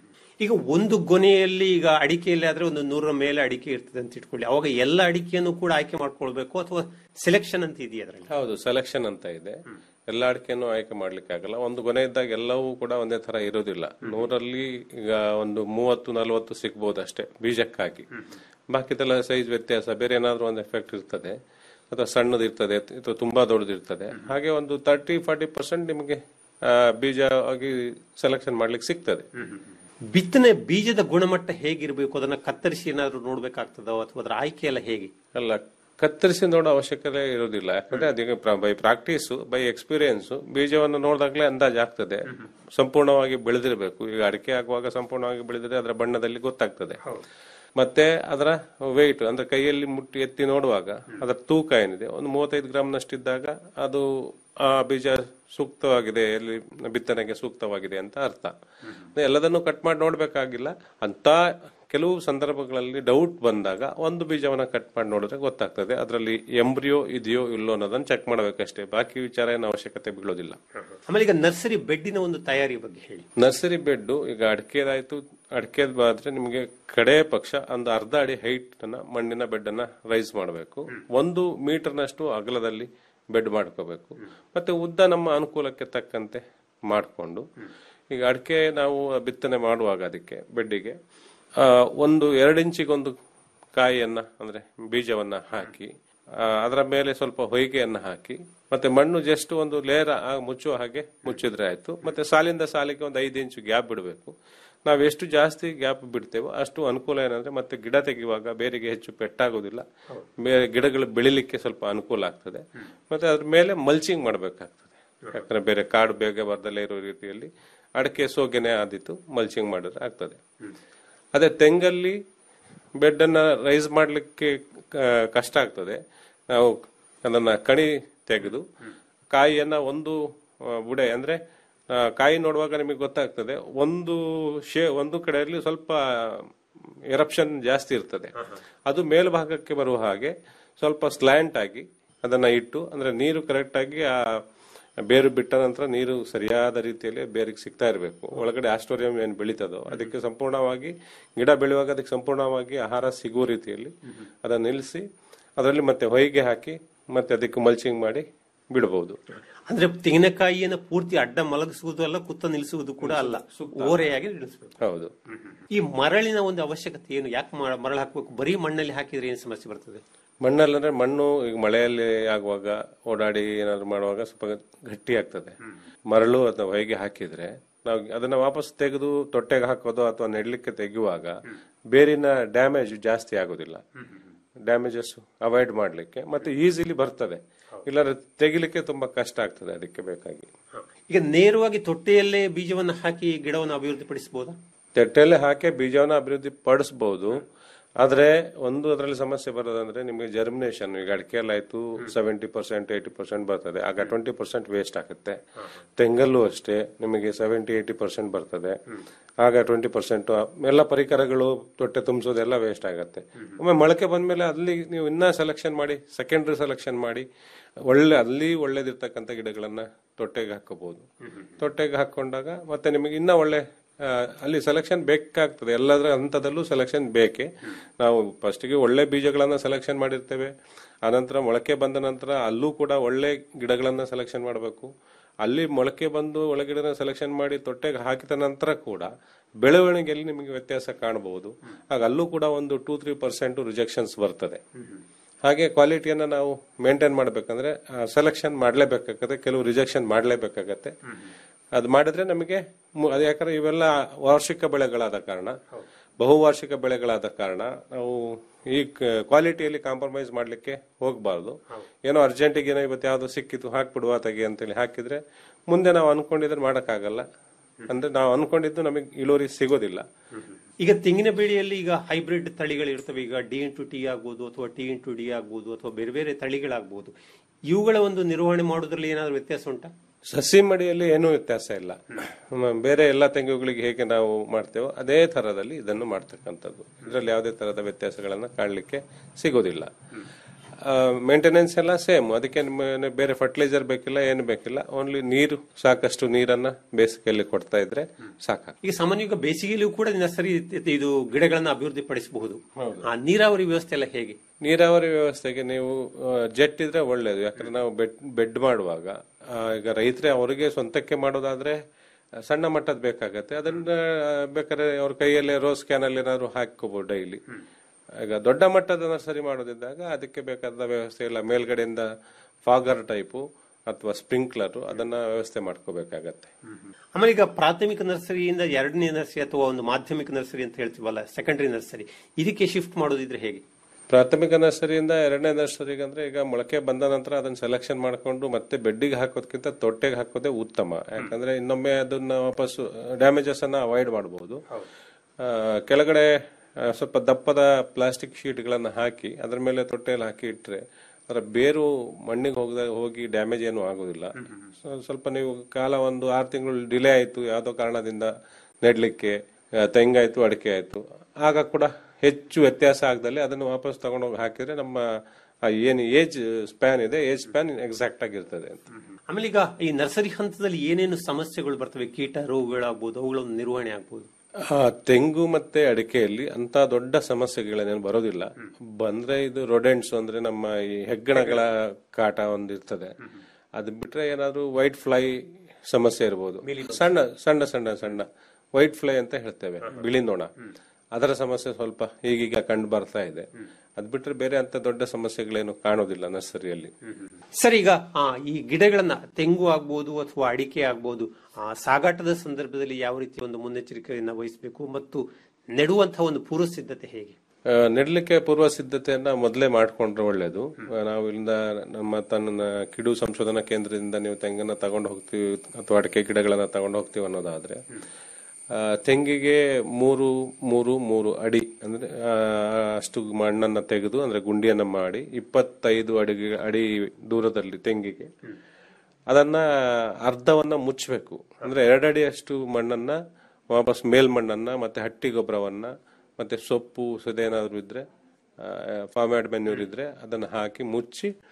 ಈಗ ಒಂದು ಗೊನೆಯಲ್ಲಿ ಈಗ ಅಡಿಕೆಯಲ್ಲಿ ಆದ್ರೆ ಒಂದು ನೂರರ ಮೇಲೆ ಅಡಿಕೆ ಇರ್ತದೆ ಅಂತ ಇಟ್ಕೊಳ್ಳಿ ಅವಾಗ ಎಲ್ಲ ಅಡಿಕೆಯನ್ನು ಕೂಡ ಆಯ್ಕೆ ಮಾಡ್ಕೊಳ್ಬೇಕು ಅಥವಾ ಸೆಲೆಕ್ಷನ್ ಅಂತ ಇದೆಯಾ ಅದರಲ್ಲಿ ಹೌದು ಸೆಲೆಕ್ಷನ್ ಅಂತ ಇದೆ ಎಲ್ಲ ಅಡಿಕೆಯನ್ನು ಆಯ್ಕೆ ಮಾಡ್ಲಿಕ್ಕೆ ಆಗಲ್ಲ ಒಂದು ಗೊನೆ ಇದ್ದಾಗ ಎಲ್ಲವೂ ಕೂಡ ಒಂದೇ ತರ ಇರೋದಿಲ್ಲ ನೂರಲ್ಲಿ ಈಗ ಒಂದು ಮೂವತ್ತು ನಲವತ್ತು ಸಿಗ್ಬೋದು ಅಷ್ಟೇ ಬೀಜಕ್ಕಾಗಿ ಬಾಕಿದೆಲ್ಲ ಸೈಜ್ ವ್ಯತ್ಯಾಸ ಬೇರೆ ಏನಾದ್ರೂ ಒಂದು ಎಫೆಕ್ಟ್ ಇರ್ತದೆ ಅಥವಾ ಸಣ್ಣದು ಇರ್ತದೆ ಅಥವಾ ತುಂಬಾ ದೊಡ್ಡದಿರ್ತದೆ ಹಾಗೆ ಒಂದು ತರ್ಟಿ ಫಾರ್ಟಿ ಪರ್ಸೆಂಟ್ ನಿಮಗೆ ಆ, ಬೀಜ ಆಗಿ ಸೆಲೆಕ್ಷನ್ ಮಾಡ್ಲಿಕ್ಕೆ ಸಿಗ್ತದೆ ಬಿತ್ತನೆ ಬೀಜದ ಗುಣಮಟ್ಟ ಹೇಗಿರಬೇಕು ಅದನ್ನ ಕತ್ತರಿಸಿ ಏನಾದ್ರು ನೋಡ್ಬೇಕಾಗ್ತದೋ ಅಥವಾ ಅದರ ಆಯ್ಕೆ ಎಲ್ಲ ಹೇಗೆ ಅಲ್ಲ ಕತ್ತರಿಸಿ ನೋಡೋ ಅವಶ್ಯಕತೆ ಇರೋದಿಲ್ಲ ಯಾಕಂದ್ರೆ ಅದೀಗ ಬೈ ಪ್ರಾಕ್ಟೀಸ್ ಬೈ ಎಕ್ಸ್ಪೀರಿಯನ್ಸ್ ಬೀಜವನ್ನು ನೋಡಿದಾಗಲೇ ಅಂದಾಜ್ ಆಗ್ತದೆ ಸಂಪೂರ್ಣವಾಗಿ ಬೆಳೆದಿರಬೇಕು ಈಗ ಅಡಿಕೆ ಆಗುವಾಗ ಸಂಪೂರ್ಣವಾಗಿ ಬೆಳೆದರೆ ಅದರ ಬಣ್ಣದಲ್ಲಿ ಗೊತ್ತಾಗ್ತದೆ ಮತ್ತೆ ಅದರ ವೆಯ್ಟ್ ಅಂದ್ರೆ ಕೈಯಲ್ಲಿ ಮುಟ್ಟಿ ಎತ್ತಿ ನೋಡುವಾಗ ಅದರ ತೂಕ ಏನಿದೆ ಒಂದು ಮೂವತ್ತೈದು ಗ್ರಾಮ್ನಷ್ಟಿದ್ದಾಗ ಅದು ಆ ಬೀಜ ಸೂಕ್ತವಾಗಿದೆ ಎಲ್ಲಿ ಬಿತ್ತನೆಗೆ ಸೂಕ್ತವಾಗಿದೆ ಅಂತ ಅರ್ಥ ಎಲ್ಲದನ್ನು ಕಟ್ ಮಾಡಿ ನೋಡ್ಬೇಕಾಗಿಲ್ಲ ಅಂತ ಕೆಲವು ಸಂದರ್ಭಗಳಲ್ಲಿ ಡೌಟ್ ಬಂದಾಗ ಒಂದು ಬೀಜವನ್ನ ಕಟ್ ಮಾಡಿ ನೋಡಿದ್ರೆ ಗೊತ್ತಾಗ್ತದೆ ಅದರಲ್ಲಿ ಎಂಬ್ರಿಯೋ ಇದೆಯೋ ಇಲ್ಲೋ ಅನ್ನೋದನ್ನ ಚೆಕ್ ಮಾಡಬೇಕಷ್ಟೇ ಬಾಕಿ ವಿಚಾರ ಏನು ಅವಶ್ಯಕತೆ ಬೀಳೋದಿಲ್ಲ ಆಮೇಲೆ ಈಗ ನರ್ಸರಿ ಬೆಡ್ಡಿನ ಒಂದು ತಯಾರಿ ಬಗ್ಗೆ ಹೇಳಿ ನರ್ಸರಿ ಬೆಡ್ ಈಗ ಅಡಿಕೆದಾಯ್ತು ಅಡಿಕೆದ್ ಆದ್ರೆ ನಿಮಗೆ ಕಡೆ ಪಕ್ಷ ಒಂದು ಅರ್ಧ ಅಡಿ ಹೈಟ್ ಅನ್ನ ಮಣ್ಣಿನ ಬೆಡ್ ಅನ್ನ ರೈಸ್ ಮಾಡಬೇಕು ಒಂದು ಮೀಟರ್ನಷ್ಟು ಅಗಲದಲ್ಲಿ ಬೆಡ್ ಮಾಡ್ಕೋಬೇಕು ಮತ್ತೆ ಉದ್ದ ನಮ್ಮ ಅನುಕೂಲಕ್ಕೆ ತಕ್ಕಂತೆ ಮಾಡಿಕೊಂಡು ಈಗ ಅಡಿಕೆ ನಾವು ಬಿತ್ತನೆ ಮಾಡುವಾಗ ಅದಕ್ಕೆ ಬೆಡ್ಡಿಗೆ ಆ, ಒಂದು ಎರಡು ಇಂಚಿಗೊಂದು ಕಾಯಿಯನ್ನ ಅಂದ್ರೆ ಬೀಜವನ್ನ ಹಾಕಿ ಆ, ಅದರ ಮೇಲೆ ಸ್ವಲ್ಪ ಹೊಯ್ಗೆಯನ್ನ ಹಾಕಿ ಮತ್ತೆ ಮಣ್ಣು ಜಸ್ಟ್ ಒಂದು ಲೇಯರ್ ಮುಚ್ಚುವ ಹಾಗೆ ಮುಚ್ಚಿದ್ರೆ ಆಯ್ತು ಮತ್ತೆ ಸಾಲಿಂದ ಸಾಲಿಗೆ ಒಂದು ಐದು ಇಂಚು ಗ್ಯಾಪ್ ಬಿಡಬೇಕು ನಾವು ಎಷ್ಟು ಜಾಸ್ತಿ ಗ್ಯಾಪ್ ಬಿಡ್ತೇವೋ ಅಷ್ಟು ಅನುಕೂಲ ಏನಂದ್ರೆ ಮತ್ತೆ ಗಿಡ ತೆಗೆಯುವಾಗ ಬೇರಿಗೆ ಹೆಚ್ಚು ಪೆಟ್ಟಾಗೋದಿಲ್ಲ ಬೇರೆ ಗಿಡಗಳು ಬೆಳಿಲಿಕ್ಕೆ ಸ್ವಲ್ಪ ಅನುಕೂಲ ಆಗ್ತದೆ ಮತ್ತೆ ಅದ್ರ ಮೇಲೆ ಮಲ್ಚಿಂಗ್ ಮಾಡಬೇಕಾಗ್ತದೆ ಯಾಕಂದ್ರೆ ಬೇರೆ ಕಾಡು ಬೇಗ ಬರ್ದಲ್ಲೇ ಇರೋ ರೀತಿಯಲ್ಲಿ ಅಡಿಕೆ ಸೋಗೆನೆ ಆದಿತ್ತು ಮಲ್ಚಿಂಗ್ ಮಾಡಿದ್ರೆ ಆಗ್ತದೆ ಅದೇ ತೆಂಗಲ್ಲಿ ಬೆಡ್ ಅನ್ನ ರೈಸ್ ಮಾಡ್ಲಿಕ್ಕೆ ಕ- ಕಷ್ಟ ಆಗ್ತದೆ ನಾವು ಅದನ್ನ ಕಣಿ ತೆಗೆದು ಕಾಯಿಯನ್ನ ಒಂದು ಆ, ಬುಡೆ ಅಂದ್ರೆ ಆ, ಕಾಯಿ ನೋಡುವಾಗ ನಿಮಗೆ ಗೊತ್ತಾಗ್ತದೆ ಒಂದು ಶೇ ಒಂದು ಕಡೆಯಲ್ಲಿ ಸ್ವಲ್ಪ ಎರಪ್ಷನ್ ಜಾಸ್ತಿ ಇರ್ತದೆ ಅದು ಮೇಲ್ಭಾಗಕ್ಕೆ ಬರುವ ಹಾಗೆ ಸ್ವಲ್ಪ ಸ್ಲ್ಯಾಂಟ್ ಆಗಿ ಅದನ್ನ ಇಟ್ಟು ಅಂದ್ರೆ ನೀರು ಕರೆಕ್ಟ್ ಆಗಿ ಆ ಬೇರು ಬಿಟ್ಟ ನಂತರ ನೀರು ಸರಿಯಾದ ರೀತಿಯಲ್ಲಿ ಬೇರಿಗೆ ಸಿಗ್ತಾ ಇರಬೇಕು ಒಳಗಡೆ ಆಸ್ಟೋರಿಯಂ ಏನು ಬೆಳೀತದೋ ಅದಕ್ಕೆ ಸಂಪೂರ್ಣವಾಗಿ ಗಿಡ ಬೆಳೆಯುವಾಗ ಅದಕ್ಕೆ ಸಂಪೂರ್ಣವಾಗಿ ಆಹಾರ ಸಿಗುವ ರೀತಿಯಲ್ಲಿ ಅದನ್ನು ನಿಲ್ಲಿಸಿ ಅದರಲ್ಲಿ ಮತ್ತೆ ಹೊಯ್ಗೆ ಹಾಕಿ ಮತ್ತೆ ಅದಕ್ಕೆ ಮಲ್ಚಿಂಗ್ ಮಾಡಿ ಬಿಡಬಹುದು ಅಂದ್ರೆ ತೆಂಗಿನಕಾಯಿಯನ್ನು ಪೂರ್ತಿ ಅಡ್ಡ ಮಲಗಿಸುವುದು ಅಲ್ಲ ಕುತ್ತ ನಿಲ್ಲಿಸುವುದು ಕೂಡ ಅಲ್ಲ ಓರೆಯಾಗಿ ನಿಲ್ಲಿಸಬೇಕು ಹೌದು ಈ ಮರಳಿನ ಒಂದು ಅವಶ್ಯಕತೆ ಏನು ಯಾಕೆ ಮ- ಮರಳು ಹಾಕಬೇಕು ಬರೀ ಮಣ್ಣಲ್ಲಿ ಹಾಕಿದ್ರೆ ಏನು ಸಮಸ್ಯೆ ಬರ್ತದೆ ಮಣ್ಣಲ್ಲಿ ಅಂದ್ರೆ ಮಣ್ಣು ಈಗ ಮಳೆಯಲ್ಲಿ ಆಗುವಾಗ ಓಡಾಡಿ ಏನಾದ್ರು ಮಾಡುವಾಗ ಸ್ವಲ್ಪ ಗಟ್ಟಿ ಆಗ್ತದೆ ಮರಳು ಅಥವಾ ಹೊಯ್ಗೆ ಹಾಕಿದ್ರೆ ನಾವು ಅದನ್ನ ವಾಪಸ್ ತೆಗೆದು ತೊಟ್ಟೆಗೆ ಹಾಕೋದು ಅಥವಾ ನೆಡ್ಲಿಕ್ಕೆ ತೆಗೆಯುವಾಗ ಬೇರಿನ ಡ್ಯಾಮೇಜ್ ಜಾಸ್ತಿ ಆಗೋದಿಲ್ಲ ಡ್ಯಾಮೇಜಸ್ ಅವಾಯ್ಡ್ ಮಾಡ್ಲಿಕ್ಕೆ ಮತ್ತೆ ಈಸಿಲಿ ಬರ್ತದೆ ಇಲ್ಲಾಂದ್ರೆ ತೆಗಿಲಿಕ್ಕೆ ತುಂಬಾ ಕಷ್ಟ ಆಗ್ತದೆ ಅದಕ್ಕೆ ಬೇಕಾಗಿ ಈಗ ನೇರವಾಗಿ ತೊಟ್ಟೆಯಲ್ಲೇ ಬೀಜವನ್ನು ಹಾಕಿ ಗಿಡವನ್ನು ಅಭಿವೃದ್ಧಿಪಡಿಸಬಹುದಾ ತೆಟ್ಟೆಲೆ ಹಾಕಿ ಬೀಜವನ್ನ ಅಭಿವೃದ್ಧಿ ಪಡಿಸಬಹುದು ಆದ್ರೆ ಒಂದು ಅದರಲ್ಲಿ ಸಮಸ್ಯೆ ಬರೋದಂದ್ರೆ ನಿಮಗೆ ಜರ್ಮಿನೇಷನ್ ಈಗ ಅಡಿಕೆಯಲ್ಲಿ ಆಯ್ತು ಸೆವೆಂಟಿ ಪರ್ಸೆಂಟ್ ಏಯ್ಟಿ ಪರ್ಸೆಂಟ್ ಬರ್ತದೆ ಆಗ ಟ್ವೆಂಟಿ ಪರ್ಸೆಂಟ್ ವೇಸ್ಟ್ ಆಗುತ್ತೆ ತೆಂಗಲ್ಲೂ ಅಷ್ಟೇ ನಿಮಗೆ ಸೆವೆಂಟಿ ಏಯ್ಟಿ ಪರ್ಸೆಂಟ್ ಬರ್ತದೆ ಆಗ ಟ್ವೆಂಟಿ ಪರ್ಸೆಂಟ್ ಎಲ್ಲ ಪರಿಕರಗಳು ತೊಟ್ಟೆ ತುಂಬಿಸೋದೆಲ್ಲ ವೇಸ್ಟ್ ಆಗುತ್ತೆ ಒಮ್ಮೆ ಮೊಳಕೆ ಬಂದ್ಮೇಲೆ ಅಲ್ಲಿ ನೀವು ಇನ್ನ ಸೆಲೆಕ್ಷನ್ ಮಾಡಿ ಸೆಕೆಂಡ್ರಿ ಸೆಲೆಕ್ಷನ್ ಮಾಡಿ ಒಳ್ಳೆ ಅಲ್ಲಿ ಒಳ್ಳೇದಿರ್ತಕ್ಕಂಥ ಗಿಡಗಳನ್ನ ತೊಟ್ಟೆಗೆ ಹಾಕೋಬಹುದು ತೊಟ್ಟೆಗೆ ಹಾಕೊಂಡಾಗ ಮತ್ತೆ ನಿಮಗೆ ಇನ್ನ ಒಳ್ಳೆ ಆ, ಅಲ್ಲಿ ಸೆಲೆಕ್ಷನ್ ಬೇಕಾಗ್ತದೆ ಎಲ್ಲದರ ಹಂತದಲ್ಲೂ ಸೆಲೆಕ್ಷನ್ ಬೇಕೆ ನಾವು ಫಸ್ಟಿಗೆ ಒಳ್ಳೆ ಬೀಜಗಳನ್ನ ಸೆಲೆಕ್ಷನ್ ಮಾಡಿರ್ತೇವೆ ಆನಂತರ ಮೊಳಕೆ ಬಂದ ನಂತರ ಅಲ್ಲೂ ಕೂಡ ಒಳ್ಳೆ ಗಿಡಗಳನ್ನ ಸೆಲೆಕ್ಷನ್ ಮಾಡಬೇಕು ಅಲ್ಲಿ ಮೊಳಕೆ ಬಂದು ಒಳಗಿಡನ ಸೆಲೆಕ್ಷನ್ ಮಾಡಿ ತೊಟ್ಟೆಗೆ ಹಾಕಿದ ನಂತರ ಕೂಡ ಬೆಳವಣಿಗೆಯಲ್ಲಿ ನಿಮಗೆ ವ್ಯತ್ಯಾಸ ಕಾಣಬಹುದು ಆಗ ಅಲ್ಲೂ ಕೂಡ ಒಂದು ಟೂ ತ್ರೀ ಪರ್ಸೆಂಟ್ ರಿಜೆಕ್ಷನ್ಸ್ ಬರ್ತದೆ ಹಾಗೆ ಕ್ವಾಲಿಟಿಯನ್ನ ನಾವು ಮೇಂಟೈನ್ ಮಾಡಬೇಕಂದ್ರೆ ಸೆಲೆಕ್ಷನ್ ಮಾಡಲೇಬೇಕಾಗತ್ತೆ ಕೆಲವು ರಿಜೆಕ್ಷನ್ ಮಾಡಲೇಬೇಕಾಗತ್ತೆ ಅದು ಮಾಡಿದ್ರೆ ನಮಗೆ ಮು- ಅದು ಯಾಕಂದ್ರೆ ಇವೆಲ್ಲ ವಾರ್ಷಿಕ ಬೆಳೆಗಳಾದ ಕಾರಣ ಬಹುವಾರ್ಷಿಕ ಬೆಳೆಗಳಾದ ಕಾರಣ ನಾವು ಈ ಕ್ವಾಲಿಟಿಯಲ್ಲಿ ಕಾಂಪ್ರಮೈಸ್ ಮಾಡ್ಲಿಕ್ಕೆ ಹೋಗಬಾರ್ದು ಏನೋ ಅರ್ಜೆಂಟಿಗೆ ಏನೋ ಇವತ್ತು ಯಾವ್ದು ಸಿಕ್ಕಿತು ಹಾಕ್ಬಿಡುವ ತೆಗೆ ಅಂತೇಳಿ ಹಾಕಿದ್ರೆ ಮುಂದೆ ನಾವು ಅನ್ಕೊಂಡಿದ್ರೆ ಮಾಡಕ್ಕಾಗಲ್ಲ ಅಂದ್ರೆ ನಾವು ಅನ್ಕೊಂಡಿದ್ದು ನಮಗೆ ಇಳುವರಿ ಸಿಗೋದಿಲ್ಲ ಈಗ ತೆಂಗಿನ ಬೆಳೆಯಲ್ಲಿ ಈಗ ಹೈಬ್ರಿಡ್ ತಳಿಗಳು ಇರ್ತವೆ ಈಗ ಡಿ ಇಂಟು ಟಿ ಆಗ್ಬೋದು ಅಥವಾ ಟಿ ಇಂಟು ಡಿ ಆಗ್ಬೋದು ಅಥವಾ ಬೇರೆ ಬೇರೆ ತಳಿಗಳಾಗ್ಬೋದು ಇವುಗಳ ಒಂದು ನಿರ್ವಹಣೆ ಮಾಡೋದ್ರಲ್ಲಿ ಏನಾದ್ರು ವ್ಯತ್ಯಾಸ ಉಂಟಾ ಸಸಿ ಮಡಿಯಲ್ಲಿ ಏನೂ ವ್ಯತ್ಯಾಸ ಇಲ್ಲ ಮ- ಬೇರೆ ಎಲ್ಲ ತೆಂಗುಗಳಿಗೆ ಹೇಗೆ ನಾವು ಮಾಡ್ತೇವೋ ಅದೇ ತರದಲ್ಲಿ ಇದನ್ನು ಮಾಡ್ತಕ್ಕಂಥದ್ದು ಇದರಲ್ಲಿ ಯಾವುದೇ ತರಹದ ವ್ಯತ್ಯಾಸಗಳನ್ನ ಕಾಣಲಿಕ್ಕೆ ಸಿಗೋದಿಲ್ಲ ಮೇಂಟೆನೆನ್ಸ್ ಎಲ್ಲ ಸೇಮ್ ಅದಕ್ಕೆ ನಿಮ್ಮ ಬೇರೆ ಫರ್ಟಿಲೈಸರ್ ಬೇಕಿಲ್ಲ ಏನು ಬೇಕಿಲ್ಲ ಓನ್ಲಿ ನೀರು ಸಾಕಷ್ಟು ನೀರನ್ನ ಬೇಸಿಗೆಯಲ್ಲಿ ಕೊಡ್ತಾ ಇದ್ರೆ ಸಾಕ ಈಗ ಸಾಮಾನ್ಯವಾಗಿ ಬೇಸಿಗೆಯಲ್ಲೂ ಕೂಡ ನರ್ಸರಿ ಇದು ಗಿಡಗಳನ್ನ ಅಭಿವೃದ್ಧಿ ಪಡಿಸಬಹುದು ಆ ನೀರಾವರಿ ವ್ಯವಸ್ಥೆ ಎಲ್ಲ ಹೇಗೆ ನೀರಾವರಿ ವ್ಯವಸ್ಥೆಗೆ ನೀವು ಜೆಟ್ ಇದ್ರೆ ಒಳ್ಳೇದು ಯಾಕಂದ್ರೆ ನಾವು ಬೆಡ್ ಬೆಡ್ ಮಾಡುವಾಗ ಆ, ಈಗ ರೈತರೇ ಅವರಿಗೆ ಸ್ವಂತಕ್ಕೆ ಮಾಡೋದಾದ್ರೆ ಆ, ಸಣ್ಣ ಮಟ್ಟದ ಬೇಕಾಗತ್ತೆ ಅದನ್ನ ಆ, ಬೇಕಾದ್ರೆ ಅವ್ರ ಕೈಯಲ್ಲೇ ರೋಸ್ ಕ್ಯಾನಲ್ಲಿ ಏನಾದ್ರು ಹಾಕೋಬಹುದು ಡೈಲಿ ಈಗ ದೊಡ್ಡ ಮಟ್ಟದ ನರ್ಸರಿ ಮಾಡೋದಿದ್ದಾಗ ಅದಕ್ಕೆ ಬೇಕಾದ ವ್ಯವಸ್ಥೆ ಇಲ್ಲ ಮೇಲ್ಗಡೆಯಿಂದ ಫಾಗರ್ ಟೈಪು ಅಥವಾ ಸ್ಪ್ರಿಂಕ್ಲರ್ ಅದನ್ನ ವ್ಯವಸ್ಥೆ ಮಾಡ್ಕೋಬೇಕಾಗತ್ತೆ ಆಮೇಲೆ ಈಗ ಪ್ರಾಥಮಿಕ ನರ್ಸರಿಯಿಂದ ಎರಡನೇ ನರ್ಸರಿ ಅಥವಾ ಒಂದು ಮಾಧ್ಯಮಿಕ ನರ್ಸರಿ ಅಂತ ಹೇಳ್ತೀವಲ್ಲ ಸೆಕೆಂಡರಿ ನರ್ಸರಿ ಇದಕ್ಕೆ ಶಿಫ್ಟ್ ಮಾಡೋದಿದ್ರೆ ಹೇಗೆ ಪ್ರಾಥಮಿಕ ನರ್ಸರಿಯಿಂದ ಎರಡನೇ ನರ್ಸರಿಗೆ ಅಂದ್ರೆ ಈಗ ಮೊಳಕೆ ಬಂದ ನಂತರ ಅದನ್ನ ಸೆಲೆಕ್ಷನ್ ಮಾಡ್ಕೊಂಡು ಮತ್ತೆ ಬೆಡ್ಡಿಗೆ ಹಾಕೋದಕ್ಕಿಂತ ತೊಟ್ಟೆಗೆ ಹಾಕೋದೇ ಉತ್ತಮ ಯಾಕಂದ್ರೆ ಇನ್ನೊಮ್ಮೆ ಅದನ್ನ ವಾಪಸ್ ಡ್ಯಾಮೇಜಸ್ ಅನ್ನ ಅವಾಯ್ಡ್ ಮಾಡಬಹುದು ಕೆಳಗಡೆ ಆ, ಸ್ವಲ್ಪ ದಪ್ಪದ ಪ್ಲಾಸ್ಟಿಕ್ ಶೀಟ್ಗಳನ್ನ ಹಾಕಿ ಅದ್ರ ಮೇಲೆ ತೊಟ್ಟೆಯಲ್ಲಿ ಹಾಕಿ ಇಟ್ರೆ ಅದರ ಬೇರು ಮಣ್ಣಿಗೆ ಹೋಗದ ಹೋಗಿ ಡ್ಯಾಮೇಜ್ ಏನು ಆಗೋದಿಲ್ಲ ಸೊ ಸ್ವಲ್ಪ ನೀವು ಕಾಲ ಒಂದು ಆರು ತಿಂಗಳು ಡಿಲೇ ಆಯ್ತು ಯಾವ್ದೋ ಕಾರಣದಿಂದ ನೆಡ್ಲಿಕ್ಕೆ ಆ, ತೆಂಗಾಯ್ತು ಅಡಿಕೆ ಆಯ್ತು ಆಗ ಕೂಡ ಹೆಚ್ಚು ವ್ಯತ್ಯಾಸ ಆಗದಲ್ಲಿ ಅದನ್ನು ವಾಪಸ್ ತಗೊಂಡೋಗಿ ಹಾಕಿದ್ರೆ ನಮ್ಮ ಆ ಏನು ಏಜ್ ಸ್ಪ್ಯಾನ್ ಇದೆ ಏಜ್ ಸ್ಪ್ಯಾನ್ ಎಕ್ಸಾಕ್ಟ್ ಆಗಿರ್ತದೆ ಅಂತ ಆಮೇಲೆ ಈಗ ಈ ನರ್ಸರಿ ಹಂತದಲ್ಲಿ ಏನೇನು ಸಮಸ್ಯೆಗಳು ಬರ್ತವೆ ಕೀಟ ರೋಗಗಳಾಗ್ಬೋದು ಅವುಗಳ ಒಂದು ನಿರ್ವಹಣೆ ಆಗ್ಬೋದು ಆ, ತೆಂಗು ಮತ್ತೆ ಅಡಿಕೆಯಲ್ಲಿ ಅಂತ ದೊಡ್ಡ ಸಮಸ್ಯೆಗಳೇನೇನು ಬರೋದಿಲ್ಲ ಬಂದ್ರೆ ಇದು ರೊಡೆಂಟ್ಸ್ ಅಂದ್ರೆ ನಮ್ಮ ಈ ಹೆಗ್ಗಣಗಳ ಕಾಟ ಒಂದಿರ್ತದೆ ಅದು ಬಿಟ್ರೆ ಏನಾದ್ರು ವೈಟ್ ಫ್ಲೈ ಸಮಸ್ಯೆ ಇರಬಹುದು ಸಣ್ಣ ಸಣ್ಣ ಸಣ್ಣ ಸಣ್ಣ ವೈಟ್ ಫ್ಲೈ ಅಂತ ಹೇಳ್ತೇವೆ ಬಿಳಿ ನೊಣ ಅದರ ಸಮಸ್ಯೆ ಸ್ವಲ್ಪ ಈಗೀಗ ಕಂಡು ಬರ್ತಾ ಇದೆ ಅದ್ ಬಿಟ್ರೆ ಬೇರೆ ಅಂತ ದೊಡ್ಡ ಸಮಸ್ಯೆಗಳೇನು ಕಾಣೋದಿಲ್ಲ ನರ್ಸರಿಯಲ್ಲಿ ಸರ್ ಈಗ ಆ, ಈ ಗಿಡಗಳನ್ನ ತೆಂಗು ಆಗ್ಬೋದು ಅಥವಾ ಅಡಿಕೆ ಆಗ್ಬೋದು ಆ, ಸಾಗಾಟದ ಸಂದರ್ಭದಲ್ಲಿ ಯಾವ ರೀತಿ ಒಂದು ಮುನ್ನೆಚ್ಚರಿಕೆಯನ್ನ ವಹಿಸಬೇಕು ಮತ್ತು ನೆಡುವಂತಹ ಒಂದು ಪೂರ್ವ ಸಿದ್ಧತೆ ಹೇಗೆ ಆ, ನೆಡ್ಲಿಕ್ಕೆ ಪೂರ್ವ ಸಿದ್ಧತೆಯನ್ನ ಮೊದಲೇ ಮಾಡ್ಕೊಂಡ್ರೆ ಒಳ್ಳೇದು ಆ, ನಾವು ಇಲ್ಲಿಂದ ನಮ್ಮ ತನ್ನ ಕಿಡು ಸಂಶೋಧನಾ ಕೇಂದ್ರದಿಂದ ನೀವು ತೆಂಗನ್ನ ತಗೊಂಡು ಹೋಗ್ತೀವಿ ಅಥವಾ ಅಡಿಕೆ ಗಿಡಗಳನ್ನ ತಗೊಂಡು ಹೋಗ್ತೀವಿ ಅನ್ನೋದಾದ್ರೆ ಆ, ತೆಂಗಿಗೆ ಮೂರು ಮೂರು ಮೂರು ಅಡಿ ಅಂದ್ರೆ ಆ, ಅಷ್ಟು ಮಣ್ಣನ್ನ ತೆಗೆದು ಅಂದ್ರೆ ಗುಂಡಿಯನ್ನ ಮಾಡಿ ಇಪ್ಪತ್ತೈದು ಅಡಿ ಅಡಿ ದೂರದಲ್ಲಿ ತೆಂಗಿಗೆ ಅದನ್ನ ಅರ್ಧವನ್ನ ಮುಚ್ಚಬೇಕು ಅಂದ್ರೆ ಎರಡಡಿ ಅಷ್ಟು ಮಣ್ಣನ್ನ ವಾಪಸ್ ಮೇಲ್ಮಣ್ಣನ್ನ ಮತ್ತೆ ಹಟ್ಟಿ ಗೊಬ್ಬರವನ್ನ ಮತ್ತೆ ಸೊಪ್ಪು ಸದೇನಾದ್ರು ಇದ್ರೆ ಫಾರ್ಮ್ಯಾಡ್ ಮೆನ್ಯೂರ್ ಇದ್ರೆ ಅದನ್ನ ಹಾಕಿ ಮುಚ್ಚಿ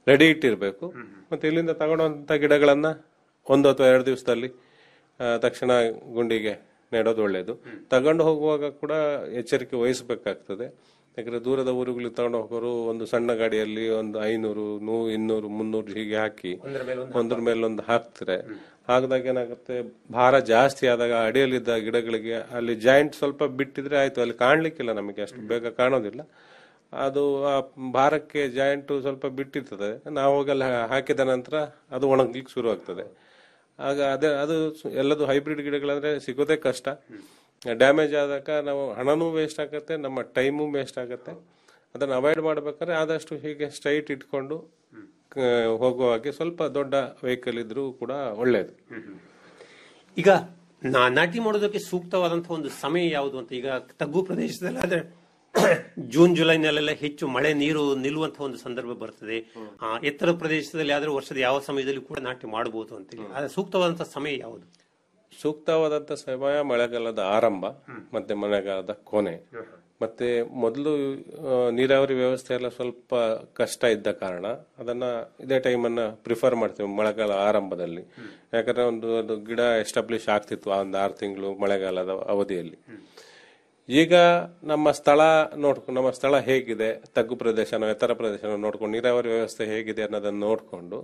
ರೆಡಿ ಇಟ್ಟಿರ್ಬೇಕು ಮತ್ತೆ ಇಲ್ಲಿಂದ ತಗೊಂಡಂತ ಗಿಡಗಳನ್ನ ಒಂದು ಅಥವಾ ಎರಡು ದಿವಸದಲ್ಲಿ ಆ, ತಕ್ಷಣ ಗುಂಡಿಗೆ ನೆಡೋದು ಒಳ್ಳೆಯದು ತಗೊಂಡು ಹೋಗುವಾಗ ಕೂಡ ಎಚ್ಚರಿಕೆ ವಹಿಸಬೇಕಾಗ್ತದೆ ಯಾಕಂದ್ರೆ ದೂರದ ಊರುಗಳಿಗೆ ತಗೊಂಡು ಹೋಗೋರು ಒಂದು ಸಣ್ಣ ಗಾಡಿಯಲ್ಲಿ ಒಂದು ಐನೂರು ನೂ ಇನ್ನೂರು ಮುನ್ನೂರು ಹೀಗೆ ಹಾಕಿ ಒಂದ್ರ ಮೇಲೆ ಒಂದು ಹಾಕ್ತಾರೆ ಹಾಕಿದಾಗ ಏನಾಗುತ್ತೆ ಭಾರ ಜಾಸ್ತಿ ಆದಾಗ ಅಡಿಯಲ್ಲಿದ್ದ ಗಿಡಗಳಿಗೆ ಅಲ್ಲಿ ಜಾಯಿಂಟ್ ಸ್ವಲ್ಪ ಬಿಟ್ಟಿದ್ರೆ ಆಯ್ತು ಅಲ್ಲಿ ಕಾಣ್ಲಿಕ್ಕಿಲ್ಲ ನಮಗೆ ಅಷ್ಟು ಬೇಗ ಕಾಣೋದಿಲ್ಲ ಅದು ಆ ಭಾರಕ್ಕೆ ಜಾಯಿಂಟ್ ಸ್ವಲ್ಪ ಬಿಟ್ಟಿರ್ತದೆ ನಾವು ಹೋಗಿ ಅಲ್ಲಿ ಹಾಕಿದ ನಂತರ ಅದು ಒಣಗ್ಲಿಕ್ಕೆ ಶುರು ಆಗ್ತದೆ ಆಗ ಅದೇ ಅದು ಸು- ಎಲ್ಲದು ಹೈಬ್ರಿಡ್ ಗಿಡಗಳಂದ್ರೆ ಸಿಗೋದೇ ಕಷ್ಟ ಡ್ಯಾಮೇಜ್ ಆದಾಗ ನಾವು ಹಣನೂ ವೇಸ್ಟ್ ಆಗುತ್ತೆ ನಮ್ಮ ಟೈಮು ವೇಸ್ಟ್ ಆಗುತ್ತೆ ಅದನ್ನು ಅವಾಯ್ಡ್ ಮಾಡ್ಬೇಕಾದ್ರೆ ಆದಷ್ಟು ಹೀಗೆ ಸ್ಟ್ರೈಟ್ ಇಟ್ಕೊಂಡು ಆ, ಹೋಗುವ ಹಾಗೆ ಸ್ವಲ್ಪ ದೊಡ್ಡ ವೆಹಿಕಲ್ ಇದ್ರೂ ಕೂಡ ಒಳ್ಳೆಯದು ಈಗ ನಾ- ನಾಟಿ ಮಾಡೋದಕ್ಕೆ ಸೂಕ್ತವಾದಂತಹ ಒಂದು ಸಮಯ ಯಾವುದು ಅಂತ ಈಗ ತಗ್ಗು ಪ್ರದೇಶದಲ್ಲಿ ಆದ್ರೆ ಜೂನ್ ಜುಲೈನಲ್ಲೆಲ್ಲ ಹೆಚ್ಚು ಮಳೆ ನೀರು ನಿಲ್ಲುವಂತಹ ಒಂದು ಸಂದರ್ಭ ಬರ್ತದೆ ಆ, ಎತ್ತರ ಪ್ರದೇಶದಲ್ಲಿ ಆದ್ರೆ ವರ್ಷದ ಯಾವ ಸಮಯದಲ್ಲಿ ಕೂಡ ನಾಟಿ ಮಾಡಬಹುದು ಅಂತೇಳಿ ಆದ್ರೆ ಸೂಕ್ತವಾದಂತಹ ಸಮಯ ಯಾವುದು ಸೂಕ್ತವಾದಂತ ಸಮಯ ಮಳೆಗಾಲದ ಆರಂಭ ಮತ್ತೆ ಮಳೆಗಾಲದ ಕೊನೆ ಮತ್ತೆ ಮೊದಲು ಆ, ನೀರಾವರಿ ವ್ಯವಸ್ಥೆ ಎಲ್ಲ ಸ್ವಲ್ಪ ಕಷ್ಟ ಇದ್ದ ಕಾರಣ ಅದನ್ನ ಇದೇ ಟೈಮನ್ನ ಪ್ರಿಫರ್ ಮಾಡ್ತೇವೆ ಮಳೆಗಾಲ ಆರಂಭದಲ್ಲಿ ಯಾಕಂದ್ರೆ ಒಂದು ಒಂದು ಗಿಡ ಎಸ್ಟಾಬ್ಲಿಷ್ ಆಗ್ತಿತ್ತು ಆ ಒಂದು ಆರು ತಿಂಗಳು ಮಳೆಗಾಲದ ಅವಧಿಯಲ್ಲಿ ಈಗ ನಮ್ಮ ಸ್ಥಳ ನೋಡ್ಕೊಂಡು ನಮ್ಮ ಸ್ಥಳ ಹೇಗಿದೆ ತಗ್ಗು ಪ್ರದೇಶನೋ ಎತ್ತರ ಪ್ರದೇಶನೋ ನೋಡ್ಕೊಂಡು ನೀರಾವರಿ ವ್ಯವಸ್ಥೆ ಹೇಗಿದೆ ಅನ್ನೋದನ್ನ ನೋಡಿಕೊಂಡು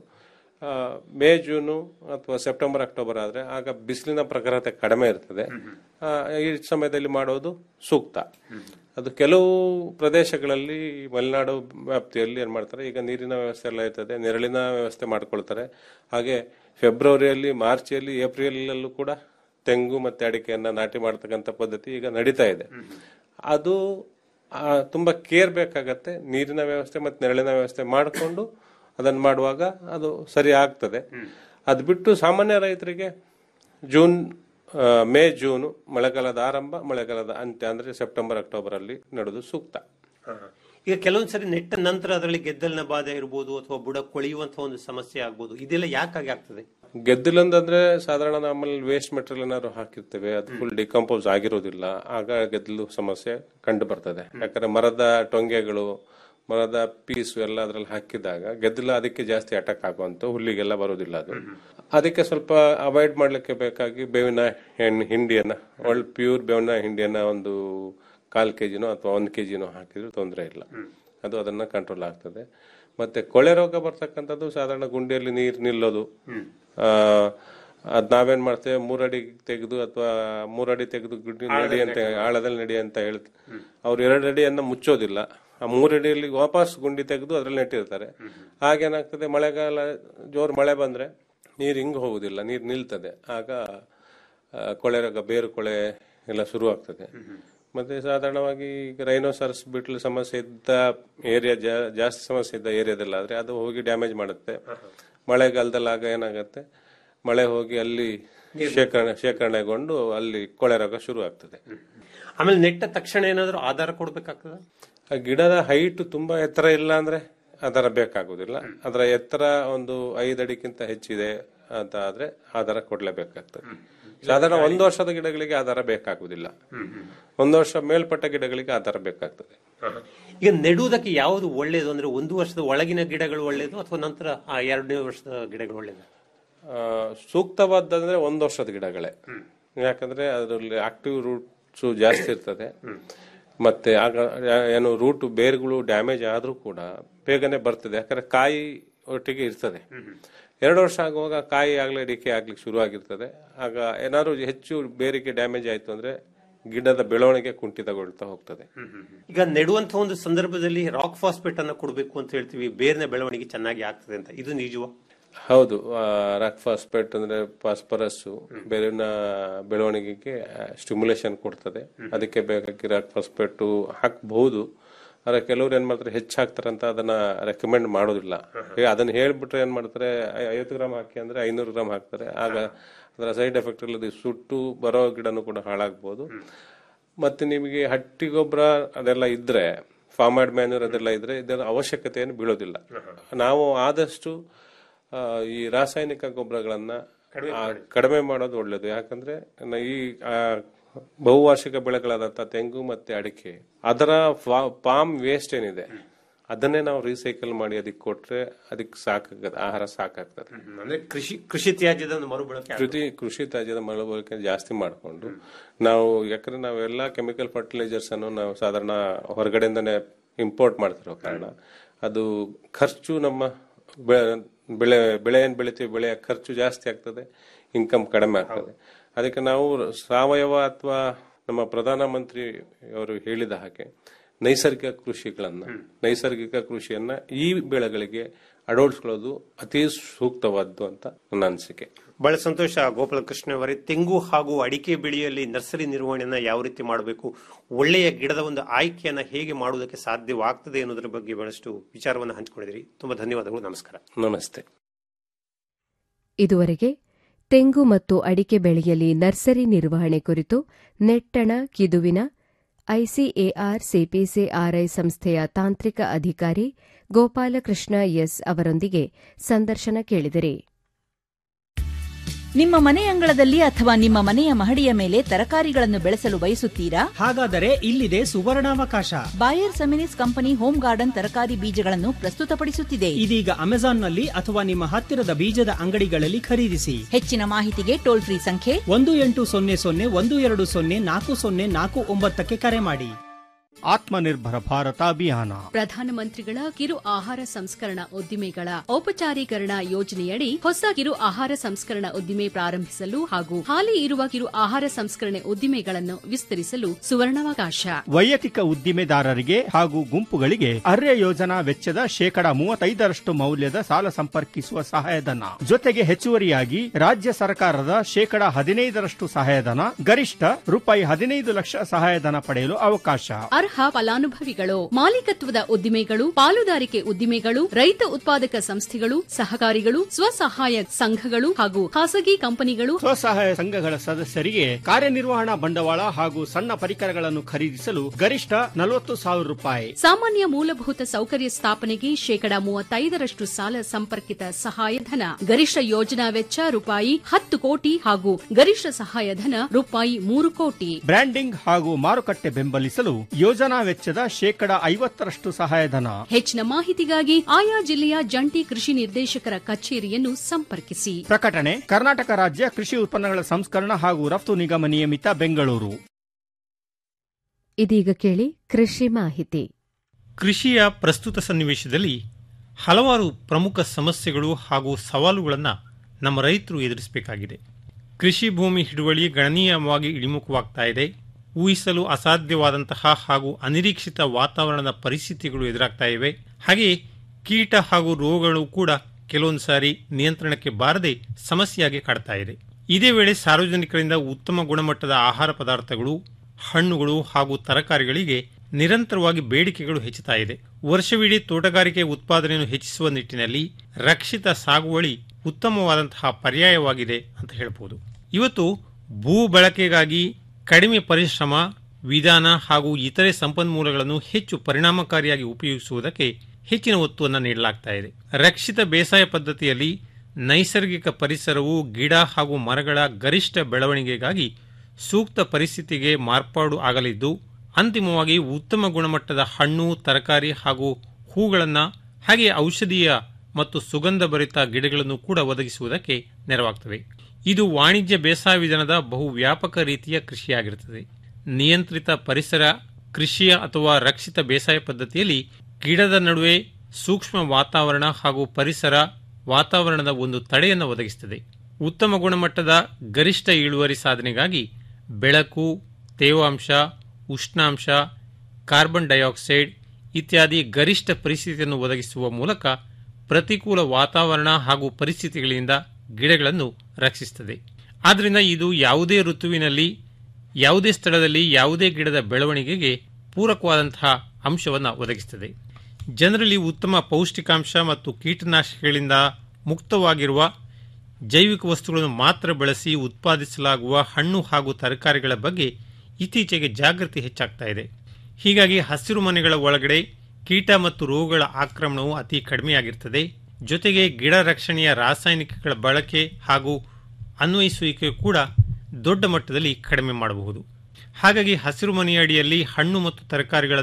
ಮೇ ಜೂನು ಅಥವಾ ಸೆಪ್ಟೆಂಬರ್ ಅಕ್ಟೋಬರ್ ಆದ್ರೆ ಆಗ ಬಿಸಿಲಿನ ಪ್ರಖರತೆ ಕಡಿಮೆ ಇರ್ತದೆ ಆ, ಈ ಸಮಯದಲ್ಲಿ ಮಾಡೋದು ಸೂಕ್ತ ಅದು ಕೆಲವು ಪ್ರದೇಶಗಳಲ್ಲಿ ಮಲೆನಾಡು ವ್ಯಾಪ್ತಿಯಲ್ಲಿ ಏನ್ ಮಾಡ್ತಾರೆ ಈಗ ನೀರಿನ ವ್ಯವಸ್ಥೆ ಎಲ್ಲ ಇರ್ತದೆ ನೆರಳಿನ ವ್ಯವಸ್ಥೆ ಮಾಡ್ಕೊಳ್ತಾರೆ ಹಾಗೆ ಫೆಬ್ರವರಿಯಲ್ಲಿ ಮಾರ್ಚಲ್ಲಿ ಏಪ್ರಿಲಲ್ಲೂ ಕೂಡ ತೆಂಗು ಮತ್ತೆ ಅಡಿಕೆಯನ್ನ ನಾಟಿ ಮಾಡ್ತಕ್ಕಂಥ ಪದ್ಧತಿ ಈಗ ನಡೀತಾ ಇದೆ ಅದು ಆ, ತುಂಬಾ ಕೇರ್ ಬೇಕಾಗತ್ತೆ ನೀರಿನ ವ್ಯವಸ್ಥೆ ಮತ್ತೆ ನೆರಳಿನ ವ್ಯವಸ್ಥೆ ಮಾಡಿಕೊಂಡು ಅದನ್ನ ಮಾಡುವಾಗ ಅದು ಸರಿ ಆಗ್ತದೆ ಅದು ಬಿಟ್ಟು ಸಾಮಾನ್ಯ ರೈತರಿಗೆ ಜೂನ್ ಆ, ಮೇ ಜೂನ್ ಮಳೆಗಾಲದ ಆರಂಭ ಮಳೆಗಾಲದ ಅಂತ್ಯ ಅಂದ್ರೆ ಸೆಪ್ಟೆಂಬರ್ ಅಕ್ಟೋಬರ್ ಅಲ್ಲಿ ನೆಡೋದು ಸೂಕ್ತ ಈಗ ಕೆಲವೊಂದ್ಸರಿ ನೆಟ್ಟ ನಂತರ ಅದರಲ್ಲಿ ಗೆದ್ದಲಿನ ಬಾಧೆ ಇರ್ಬೋದು ಅಥವಾ ಬುಡ ಕೊಳೆಯುವಂತಹ ಒಂದು ಸಮಸ್ಯೆ ಆಗ್ಬೋದು ಇದೆಲ್ಲ ಯಾಕಾಗಿ ಆಗ್ತದೆ ಗೆದ್ದಲಂದ್ರೆ ಸಾಧಾರಣ ನಮ್ಮಲ್ಲಿ ವೇಸ್ಟ್ ಮೆಟೀರಿಯಲ್ ಏನಾದ್ರು ಹಾಕಿರ್ತೇವೆ ಅದು ಫುಲ್ ಡಿಕಂಪೋಸ್ ಆಗಿರೋದಿಲ್ಲ ಆಗ ಗೆದ್ದಲು ಸಮಸ್ಯೆ ಕಂಡು ಬರ್ತದೆ ಯಾಕಂದ್ರೆ ಮರದ ಟೊಂಗೆಗಳು ಮರದ ಪೀಸು ಎಲ್ಲ ಅದ್ರಲ್ಲಿ ಹಾಕಿದಾಗ ಗೆದ್ದಲ ಅದಕ್ಕೆ ಜಾಸ್ತಿ ಅಟ್ಯಾಕ್ ಆಗುವಂತ ಹುಲ್ಲಿಗೆಲ್ಲ ಬರೋದಿಲ್ಲ ಅದು ಅದಕ್ಕೆ ಸ್ವಲ್ಪ ಅವಾಯ್ಡ್ ಮಾಡ್ಲಿಕ್ಕೆ ಬೇಕಾಗಿ ಬೇವಿನ ಹೆಣ್ಣು ಹಿಂಡಿಯನ್ನ ಒಳ್ಳೆ ಪ್ಯೂರ್ ಬೇವಿನ ಹಿಂಡಿಯನ್ನ ಒಂದು ಕಾಲ್ ಕೆಜಿನೋ ಅಥವಾ ಒಂದ್ ಕೆಜಿನೋ ಹಾಕಿದ್ರು ತೊಂದರೆ ಇಲ್ಲ ಅದು ಅದನ್ನ ಕಂಟ್ರೋಲ್ ಆಗ್ತದೆ ಮತ್ತೆ ಕೊಳೆ ರೋಗ ಬರ್ತಕ್ಕಂಥದ್ದು ಸಾಧಾರಣ ಗುಂಡಿಯಲ್ಲಿ ನೀರು ನಿಲ್ಲೋದು ಆ, ಅದ್ ನಾವೇನ್ ಮಾಡ್ತೇವೆ ಮೂರಡಿ ತೆಗೆದು ಅಥವಾ ಮೂರಡಿ ತೆಗೆದು ಗುಡ್ಡಿ ನಡಿ ಅಂತ ಆಳದಲ್ಲಿ ನಡಿ ಅಂತ ಹೇಳ್ತಾರೆ ಅವ್ರು ಎರಡು ಅಡಿಯನ್ನ ಮುಚ್ಚೋದಿಲ್ಲ ಆ ಮೂರಡಿಯಲ್ಲಿ ವಾಪಸ್ ಗುಂಡಿ ತೆಗೆದು ಅದ್ರಲ್ಲಿ ನೆಟ್ಟಿರ್ತಾರೆ ಹಾಗೇನಾಗ್ತದೆ ಮಳೆಗಾಲ ಜೋರು ಮಳೆ ಬಂದ್ರೆ ನೀರು ಹಿಂಗ್ ಹೋಗುದಿಲ್ಲ ನೀರು ನಿಲ್ತದೆ ಆಗ ಆ, ಕೊಳೆ ರೋಗ ಬೇರು ಕೊಳೆ ಎಲ್ಲ ಶುರು ಆಗ್ತದೆ ಮತ್ತೆ ಸಾಧಾರಣವಾಗಿ ಈಗ ರೈನೋಸರ್ಸ್ ಬಿಟ್ಲು ಸಮಸ್ಯೆ ಇದ್ದ ಏರಿಯಾ ಜಾಸ್ತಿ ಸಮಸ್ಯೆ ಇದ್ದ ಏರಿಯಾದಲ್ಲಿ ಆದ್ರೆ ಅದು ಹೋಗಿ ಡ್ಯಾಮೇಜ್ ಮಾಡುತ್ತೆ ಮಳೆಗಾಲದಲ್ಲಿ ಆಗ ಏನಾಗುತ್ತೆ ಮಳೆ ಹೋಗಿ ಅಲ್ಲಿ ಶೇಖರಣೆ ಶೇಖರಣೆಗೊಂಡು ಅಲ್ಲಿ ಕೊಳೆ ರೋಗ ಶುರು ಆಗ್ತದೆ ಆಮೇಲೆ ನೆಟ್ಟ ತಕ್ಷಣ ಏನಾದ್ರು ಆಧಾರ ಕೊಡ್ಬೇಕಾಗ್ತದ ಆ ಗಿಡದ ಹೈಟ್ ತುಂಬಾ ಎತ್ತರ ಇಲ್ಲ ಅಂದ್ರೆ ಆಧಾರ ಬೇಕಾಗುದಿಲ್ಲ ಅದರ ಎತ್ತರ ಒಂದು ಐದು ಅಡಿಗಿಂತ ಹೆಚ್ಚಿದೆ ಅಂತ ಆದ್ರೆ ಆಧಾರ ಕೊಡ್ಲೇಬೇಕಾಗ್ತದೆ ಸಾಧಾರಣ ಒಂದು ವರ್ಷದ ಗಿಡಗಳಿಗೆ ಆಧಾರ ಬೇಕಾಗುದಿಲ್ಲ ಒಂದು ವರ್ಷ ಮೇಲ್ಪಟ್ಟ ಗಿಡಗಳಿಗೆ ಆಧಾರ ಬೇಕಾಗ್ತದೆ ಈಗ ನೆಡುವುದಕ್ಕೆ ಯಾವುದು ಒಳ್ಳೇದು ಅಂದ್ರೆ ಒಂದು ವರ್ಷದ ಒಳಗಿನ ಗಿಡಗಳು ಒಳ್ಳೇದು ಅಥವಾ ನಂತರ ಆ ಎರಡನೇ ವರ್ಷದ ಗಿಡಗಳು ಒಳ್ಳೇದು ಆ, ಸೂಕ್ತವಾದಂದ್ರೆ ಒಂದು ವರ್ಷದ ಗಿಡಗಳೇ ಯಾಕಂದ್ರೆ ಅದರಲ್ಲಿ ಆಕ್ಟಿವ್ ರೂಟ್ಸ್ ಜಾಸ್ತಿ ಇರ್ತದೆ ಮತ್ತೆ ಆಗ ಏನು ರೂಟ್ ಬೇರುಗಳು ಡ್ಯಾಮೇಜ್ ಆದ್ರೂ ಕೂಡ ಬೇಗನೆ ಬರ್ತದೆ ಯಾಕಂದ್ರೆ ಕಾಯಿ ಒಟ್ಟಿಗೆ ಇರ್ತದೆ ಎರಡು ವರ್ಷ ಆಗುವಾಗ ಕಾಯಿ ಆಗ್ಲೇ ಡಿಕೆ ಆಗ್ಲಿಕ್ಕೆ ಶುರು ಆಗಿರ್ತದೆ ಆಗ ಏನಾದ್ರು ಹೆಚ್ಚು ಬೇರಿಗೆ ಡ್ಯಾಮೇಜ್ ಆಯ್ತು ಅಂದ್ರೆ ಗಿಡದ ಬೆಳವಣಿಗೆ ಕುಂಠಿತಗೊಳ್ತಾ ಹೋಗ್ತದೆ ಈಗ ನೆಡುವಂತಹ ಒಂದು ಸಂದರ್ಭದಲ್ಲಿ ರಾಕ್ ಫಾಸ್ಫೇಟ್ ಅನ್ನ ಕೊಡಬೇಕು ಅಂತ ಹೇಳ್ತೀವಿ ಬೇರಿನ ಬೆಳವಣಿಗೆ ಚೆನ್ನಾಗಿ ಆಗ್ತದೆ ಅಂತ ಇದು ನಿಜವ ಹೌದು ರಾಕ್ ಫಾಸ್ಫೇಟ್ ಅಂದ್ರೆ ಫಾಸ್ಫರಸ್ ಬೇರಿನ ಬೆಳವಣಿಗೆಗೆ ಸ್ಟಿಮ್ಯುಲೇಷನ್ ಕೊಡ್ತದೆ ಅದಕ್ಕೆ ಬೇಕಾಗಿ ರಾಕ್ ಫಾಸ್ಫೇಟ್ ಹಾಕಬಹುದು ಆದ್ರೆ ಕೆಲವ್ರು ಏನ್ ಮಾಡ್ತಾರೆ ಹೆಚ್ಚು ಹಾಕ್ತಾರಂತ ಅದನ್ನ ರೆಕಮೆಂಡ್ ಮಾಡೋದಿಲ್ಲ ಈಗ ಅದನ್ನ ಹೇಳ್ಬಿಟ್ರೆ ಏನ್ ಮಾಡ್ತಾರೆ ಐ- ಐವತ್ತು ಗ್ರಾಮ್ ಹಾಕಿ ಅಂದ್ರೆ ಐನೂರು ಗ್ರಾಮ್ ಹಾಕ್ತಾರೆ ಆಗ ಅದರ ಸೈಡ್ ಎಫೆಕ್ಟ್ ಇಲ್ಲದೆ ಸುಟ್ಟು ಬರೋ ಗಿಡನು ಕೂಡ ಹಾಳಾಗ್ಬೋದು ಮತ್ತೆ ನಿಮಗೆ ಹಟ್ಟಿ ಗೊಬ್ಬರ ಅದೆಲ್ಲ ಇದ್ರೆ ಫಾರ್ಮರ್ಡ್ ಮ್ಯಾನ್ಯೂರ್ ಅದೆಲ್ಲ ಇದ್ರೆ ಇದರ ಅವಶ್ಯಕತೆಯನ್ನು ಬೀಳೋದಿಲ್ಲ ನಾವು ಆದಷ್ಟು ಆ, ಈ ರಾಸಾಯನಿಕ ಗೊಬ್ಬರಗಳನ್ನ ಆ, ಕಡಿಮೆ ಮಾಡೋದು ಒಳ್ಳೇದು ಯಾಕಂದ್ರೆ ನ- ಈ ಆ, ಬಹುವಾರ್ಷಿಕ ಬೆಳೆಗಳಾದಂತ ತೆಂಗು ಮತ್ತೆ ಅಡಿಕೆ ಅದರ ಪಾಮ್ ವೇಸ್ಟ್ ಏನಿದೆ ಅದನ್ನೇ ನಾವು ರೀಸೈಕಲ್ ಮಾಡಿ ಅದಕ್ಕೆ ಕೊಟ್ರೆ ಅದಕ್ಕೆ ಸಾಕಾಗತ್ತೆ ಆಹಾರ ಸಾಕಾಗ್ತದೆ ಅಂದ್ರೆ ಕೃಷಿ ಕೃಷಿ ತ್ಯಾಜ್ಯದ ಒಂದು ಮರುಬಳಕೆ ಆಗುತ್ತೆ. ಕೃಷಿ ಕೃಷಿ ತ್ಯಾಜ್ಯದ ಮರುಬಳಕೆ ಜಾಸ್ತಿ ಮಾಡಿಕೊಂಡು ನಾವು ಯಾಕಂದ್ರೆ ನಾವೆಲ್ಲ ಕೆಮಿಕಲ್ ಫರ್ಟಿಲೈಸರ್ಸ್ ಅನ್ನು ನಾವು ಸಾಧಾರಣ ಹೊರಗಡೆಯಿಂದನೇ ಇಂಪೋರ್ಟ್ ಮಾಡ್ತಿರೋ ಕಾರಣ ಅದು ಖರ್ಚು ನಮ್ಮ ಬೆ- ಬೆಳೆ ಬೆಳೆ ಏನ್ ಬೆಳಿತೀವಿ ಬೆಳೆಯ ಖರ್ಚು ಜಾಸ್ತಿ ಆಗ್ತದೆ ಇನ್ಕಮ್ ಕಡಿಮೆ ಆಗ್ತದೆ ಅದಕ್ಕೆ ನಾವು ಸಾವಯವ ಅಥವಾ ನಮ್ಮ ಪ್ರಧಾನಮಂತ್ರಿ ಅವರು ಹೇಳಿದ ಹಾಗೆ ನೈಸರ್ಗಿಕ ಕೃಷಿಗಳನ್ನ ನೈಸರ್ಗಿಕ ಕೃಷಿಯನ್ನ ಈ ಬೆಳೆಗಳಿಗೆ ಅಳವಡಿಸ್ಕೊಳ್ಳೋದು ಅತಿ ಸೂಕ್ತವಾದ್ದು ಅಂತ ನನ್ನ ಅನಿಸಿಕೆ ಬಹಳ ಸಂತೋಷ ಗೋಪಾಲಕೃಷ್ಣ ಅವರೇ ತೆಂಗು ಹಾಗೂ ಅಡಿಕೆ ಬೆಳೆಯಲ್ಲಿ ನರ್ಸರಿ ನಿರ್ವಹಣೆಯನ್ನ ಯಾವ ರೀತಿ ಮಾಡಬೇಕು ಒಳ್ಳೆಯ ಗಿಡದ ಒಂದು ಆಯ್ಕೆಯನ್ನ ಹೇಗೆ ಮಾಡುವುದಕ್ಕೆ ಸಾಧ್ಯವಾಗ್ತದೆ ಅನ್ನೋದ್ರ ಬಗ್ಗೆ ಬಹಳಷ್ಟು ವಿಚಾರವನ್ನು ಹಂಚಿಕೊಂಡಿದ್ರಿ ತುಂಬಾ ಧನ್ಯವಾದಗಳು ನಮಸ್ಕಾರ ನಮಸ್ತೆ ಇದುವರೆಗೆ ತೆಂಗು ಮತ್ತು ಅಡಿಕೆ ಬೆಳೆಯಲ್ಲಿ ನರ್ಸರಿ ನಿರ್ವಹಣೆ ಕುರಿತು ನೆಟ್ಟಣ ಕಿದುವಿನ ಐಸಿಎಆರ್ ಸಿಪಿಸಿಆರ್ಐ ಸಂಸ್ಥೆಯ ತಾಂತ್ರಿಕ ಅಧಿಕಾರಿ ಗೋಪಾಲಕೃಷ್ಣ ಎಸ್ ಅವರೊಂದಿಗೆ ಸಂದರ್ಶನ ಕೇಳಿದಿರಿ ನಿಮ್ಮ ಮನೆ ಅಂಗಳದಲ್ಲಿ ಅಥವಾ ನಿಮ್ಮ ಮನೆಯ ಮಹಡಿಯ ಮೇಲೆ ತರಕಾರಿಗಳನ್ನು ಬೆಳೆಸಲು ಬಯಸುತ್ತೀರಾ ಹಾಗಾದರೆ ಇಲ್ಲಿದೆ ಸುವರ್ಣಾವಕಾಶ Bayer Seminis company home garden ತರಕಾರಿ ಬೀಜಗಳನ್ನು ಪ್ರಸ್ತುತಪಡಿಸುತ್ತಿದೆ ಇದೀಗ ಅಮೆಜಾನ್ನಲ್ಲಿ ಅಥವಾ ನಿಮ್ಮ ಹತ್ತಿರದ ಬೀಜದ ಅಂಗಡಿಗಳಲ್ಲಿ ಖರೀದಿಸಿ ಹೆಚ್ಚಿನ ಮಾಹಿತಿಗೆ ಟೋಲ್ ಫ್ರೀ ಸಂಖ್ಯೆ ಒಂದು ಎಂಟು ಸೊನ್ನೆ ಸೊನ್ನೆ ಒಂದು ಎರಡು ಸೊನ್ನೆ ನಾಲ್ಕು ಸೊನ್ನೆ ನಾಲ್ಕು ಒಂಬತ್ತಕ್ಕೆ ಕರೆ ಮಾಡಿ ಆತ್ಮನಿರ್ಭರ ಭಾರತ ಅಭಿಯಾನ ಪ್ರಧಾನಮಂತ್ರಿಗಳ ಕಿರು ಆಹಾರ ಸಂಸ್ಕರಣಾ ಉದ್ದಿಮೆಗಳ ಔಪಚಾರೀಕರಣ ಯೋಜನೆಯಡಿ ಹೊಸ ಕಿರು ಆಹಾರ ಸಂಸ್ಕರಣಾ ಉದ್ದಿಮೆ ಪ್ರಾರಂಭಿಸಲು ಹಾಗೂ ಹಾಲಿ ಇರುವ ಕಿರು ಆಹಾರ ಸಂಸ್ಕರಣೆ ಉದ್ದಿಮೆಗಳನ್ನು ವಿಸ್ತರಿಸಲು ಸುವರ್ಣಾವಕಾಶ ವೈಯಕ್ತಿಕ ಉದ್ದಿಮೆದಾರರಿಗೆ ಹಾಗೂ ಗುಂಪುಗಳಿಗೆ ಅರ್ಯ ಯೋಜನಾ ವೆಚ್ಚದ ಶೇಕಡ ಮೂವತ್ತೈದರಷ್ಟು ಮೌಲ್ಯದ ಸಾಲ ಸಂಪರ್ಕಿಸುವ ಸಹಾಯಧನ ಜೊತೆಗೆ ಹೆಚ್ಚುವರಿಯಾಗಿ ರಾಜ್ಯ ಸರ್ಕಾರದ ಶೇಕಡ ಹದಿನೈದರಷ್ಟು ಸಹಾಯಧನ ಗರಿಷ್ಠ ರೂಪಾಯಿ ಹದಿನೈದು ಲಕ್ಷ ಸಹಾಯಧನ ಪಡೆಯಲು ಅವಕಾಶ ಅರ್ಹ ಫಲಾನುಭವಿಗಳು ಮಾಲೀಕತ್ವದ ಉದ್ದಿಮೆಗಳು ಪಾಲುದಾರಿಕೆ ಉದ್ದಿಮೆಗಳು ರೈತ ಉತ್ಪಾದಕ ಸಂಸ್ಥೆಗಳು ಸಹಕಾರಿಗಳು ಸ್ವಸಹಾಯ ಸಂಘಗಳು ಹಾಗೂ ಖಾಸಗಿ ಕಂಪನಿಗಳು ಸ್ವಸಹಾಯ ಸಂಘಗಳ ಸದಸ್ಯರಿಗೆ ಕಾರ್ಯನಿರ್ವಹಣಾ ಬಂಡವಾಳ ಹಾಗೂ ಸಣ್ಣ ಪರಿಕರಗಳನ್ನು ಖರೀದಿಸಲು ಗರಿಷ್ಠ ನಲವತ್ತು ಸಾವಿರ ರೂಪಾಯಿ ಸಾಮಾನ್ಯ ಮೂಲಭೂತ ಸೌಕರ್ಯ ಸ್ಥಾಪನೆಗೆ ಶೇಕಡ ಮೂವತ್ತೈದರಷ್ಟು ಸಾಲ ಸಂಪರ್ಕಿತ ಸಹಾಯಧನ ಗರಿಷ್ಠ ಯೋಜನಾ ವೆಚ್ಚ ರೂಪಾಯಿ ಹತ್ತು ಕೋಟಿ ಹಾಗೂ ಗರಿಷ್ಠ ಸಹಾಯಧನ ರೂಪಾಯಿ ಮೂರು ಕೋಟಿ ಬ್ರ್ಯಾಂಡಿಂಗ್ ಹಾಗೂ ಮಾರುಕಟ್ಟೆ ಬೆಂಬಲಿಸಲು ಯೋಜನಾ ವೆಚ್ಚದ ಶೇಕಡ ಐವತ್ತರಷ್ಟು ಸಹಾಯಧನ ಹೆಚ್ಚಿನ ಮಾಹಿತಿಗಾಗಿ ಆಯಾ ಜಿಲ್ಲೆಯ ಜಂಟಿ ಕೃಷಿ ನಿರ್ದೇಶಕರ ಕಚೇರಿಯನ್ನು ಸಂಪರ್ಕಿಸಿ ಪ್ರಕಟಣೆ ಕರ್ನಾಟಕ ರಾಜ್ಯ ಕೃಷಿ ಉತ್ಪನ್ನಗಳ ಸಂಸ್ಕರಣ ಹಾಗೂ ರಫ್ತು ನಿಗಮ ನಿಯಮಿತ ಬೆಂಗಳೂರು ಇದೀಗ ಕೇಳಿ ಕೃಷಿ ಮಾಹಿತಿ ಕೃಷಿಯ ಪ್ರಸ್ತುತ ಸನ್ನಿವೇಶದಲ್ಲಿ ಹಲವಾರು ಪ್ರಮುಖ ಸಮಸ್ಯೆಗಳು ಹಾಗೂ ಸವಾಲುಗಳನ್ನು ನಮ್ಮ ರೈತರು ಎದುರಿಸಬೇಕಾಗಿದೆ ಕೃಷಿ ಭೂಮಿ ಹಿಡುವಳಿ ಗಣನೀಯವಾಗಿ ಇಳಿಮುಖವಾಗ್ತಾ ಇದೆ ಊಹಿಸಲು ಅಸಾಧ್ಯವಾದಂತಹ ಹಾಗೂ ಅನಿರೀಕ್ಷಿತ ವಾತಾವರಣದ ಪರಿಸ್ಥಿತಿಗಳು ಎದುರಾಗ್ತಾ ಇವೆ ಹಾಗೆಯೇ ಕೀಟ ಹಾಗೂ ರೋಗಗಳು ಕೂಡ ಕೆಲವೊಂದು ಸಾರಿ ನಿಯಂತ್ರಣಕ್ಕೆ ಬಾರದೆ ಸಮಸ್ಯೆಯಾಗಿ ಕಾಡ್ತಾ ಇದೆ ಇದೇ ವೇಳೆ ಸಾರ್ವಜನಿಕರಿಂದ ಉತ್ತಮ ಗುಣಮಟ್ಟದ ಆಹಾರ ಪದಾರ್ಥಗಳು ಹಣ್ಣುಗಳು ಹಾಗೂ ತರಕಾರಿಗಳಿಗೆ ನಿರಂತರವಾಗಿ ಬೇಡಿಕೆಗಳು ಹೆಚ್ಚುತ್ತಾ ಇದೆ ವರ್ಷವಿಡೀ ತೋಟಗಾರಿಕೆ ಉತ್ಪಾದನೆಯನ್ನು ಹೆಚ್ಚಿಸುವ ನಿಟ್ಟಿನಲ್ಲಿ ರಕ್ಷಿತ ಸಾಗುವಳಿ ಉತ್ತಮವಾದಂತಹ ಪರ್ಯಾಯವಾಗಿದೆ ಅಂತ ಹೇಳ್ಬೋದು ಇವತ್ತು ಭೂ ಬಳಕೆಗಾಗಿ ಕಡಿಮೆ ಪರಿಶ್ರಮ ವಿಧಾನ ಹಾಗೂ ಇತರೆ ಸಂಪನ್ಮೂಲಗಳನ್ನು ಹೆಚ್ಚು ಪರಿಣಾಮಕಾರಿಯಾಗಿ ಉಪಯೋಗಿಸುವುದಕ್ಕೆ ಹೆಚ್ಚಿನ ಒತ್ತುವನ್ನು ನೀಡಲಾಗ್ತಾ ಇದೆ ರಕ್ಷಿತ ಬೇಸಾಯ ಪದ್ಧತಿಯಲ್ಲಿ ನೈಸರ್ಗಿಕ ಪರಿಸರವು ಗಿಡ ಹಾಗೂ ಮರಗಳ ಗರಿಷ್ಠ ಬೆಳವಣಿಗೆಗಾಗಿ ಸೂಕ್ತ ಪರಿಸ್ಥಿತಿಗೆ ಮಾರ್ಪಾಡು ಆಗಲಿದ್ದು ಅಂತಿಮವಾಗಿ ಉತ್ತಮ ಗುಣಮಟ್ಟದ ಹಣ್ಣು ತರಕಾರಿ ಹಾಗೂ ಹೂಗಳನ್ನು ಹಾಗೆ ಔಷಧೀಯ ಮತ್ತು ಸುಗಂಧ ಭರಿತ ಗಿಡಗಳನ್ನು ಕೂಡ ಒದಗಿಸುವುದಕ್ಕೆ ನೆರವಾಗ್ತವೆ ಇದು ವಾಣಿಜ್ಯ ಬೇಸಾಯ ವಿಧಾನದ ಬಹು ವ್ಯಾಪಕ ರೀತಿಯ ಕೃಷಿಯಾಗಿರುತ್ತದೆ ನಿಯಂತ್ರಿತ ಪರಿಸರ ಕೃಷಿಯ ಅಥವಾ ರಕ್ಷಿತ ಬೇಸಾಯ ಪದ್ಧತಿಯಲ್ಲಿ ಗಿಡದ ನಡುವೆ ಸೂಕ್ಷ್ಮ ವಾತಾವರಣ ಹಾಗೂ ಪರಿಸರ ವಾತಾವರಣದ ಒಂದು ತಡೆಯನ್ನು ಒದಗಿಸುತ್ತದೆ ಉತ್ತಮ ಗುಣಮಟ್ಟದ ಗರಿಷ್ಠ ಇಳುವರಿ ಸಾಧನೆಗಾಗಿ ಬೆಳಕು ತೇವಾಂಶ ಉಷ್ಣಾಂಶ ಕಾರ್ಬನ್ ಡೈಆಕ್ಸೈಡ್ ಇತ್ಯಾದಿ ಗರಿಷ್ಠ ಪರಿಸ್ಥಿತಿಯನ್ನು ಒದಗಿಸುವ ಮೂಲಕ ಪ್ರತಿಕೂಲ ವಾತಾವರಣ ಹಾಗೂ ಪರಿಸ್ಥಿತಿಗಳಿಂದ ಗಿಡಗಳನ್ನು ರಕ್ಷಿಸುತ್ತದೆ ಆದ್ದರಿಂದ ಇದು ಯಾವುದೇ ಋತುವಿನಲ್ಲಿ ಯಾವುದೇ ಸ್ಥಳದಲ್ಲಿ ಯಾವುದೇ ಗಿಡದ ಬೆಳವಣಿಗೆಗೆ ಪೂರಕವಾದಂತಹ ಅಂಶವನ್ನು ಒದಗಿಸುತ್ತದೆ ಜನರಲ್ಲಿ ಉತ್ತಮ ಪೌಷ್ಟಿಕಾಂಶ ಮತ್ತು ಕೀಟನಾಶಕಗಳಿಂದ ಮುಕ್ತವಾಗಿರುವ ಜೈವಿಕ ವಸ್ತುಗಳನ್ನು ಮಾತ್ರ ಬಳಸಿ ಉತ್ಪಾದಿಸಲಾಗುವ ಹಣ್ಣು ಹಾಗೂ ತರಕಾರಿಗಳ ಬಗ್ಗೆ ಇತ್ತೀಚೆಗೆ ಜಾಗೃತಿ ಹೆಚ್ಚಾಗ್ತಾ ಇದೆ ಹೀಗಾಗಿ ಹಸಿರು ಮನೆಗಳ ಒಳಗಡೆ ಕೀಟ ಮತ್ತು ರೋಗಗಳ ಆಕ್ರಮಣವು ಅತಿ ಕಡಿಮೆಯಾಗಿರ್ತದೆ ಜೊತೆಗೆ ಗಿಡ ರಕ್ಷಣೆಯ ರಾಸಾಯನಿಕಗಳ ಬಳಕೆ ಹಾಗೂ ಅನ್ವಯಿಸುವಿಕೆ ಕೂಡ ದೊಡ್ಡ ಮಟ್ಟದಲ್ಲಿ ಕಡಿಮೆ ಮಾಡಬಹುದು ಹಾಗಾಗಿ ಹಸಿರು ಮನೆಯ ಅಡಿಯಲ್ಲಿ ಹಣ್ಣು ಮತ್ತು ತರಕಾರಿಗಳನ್ನು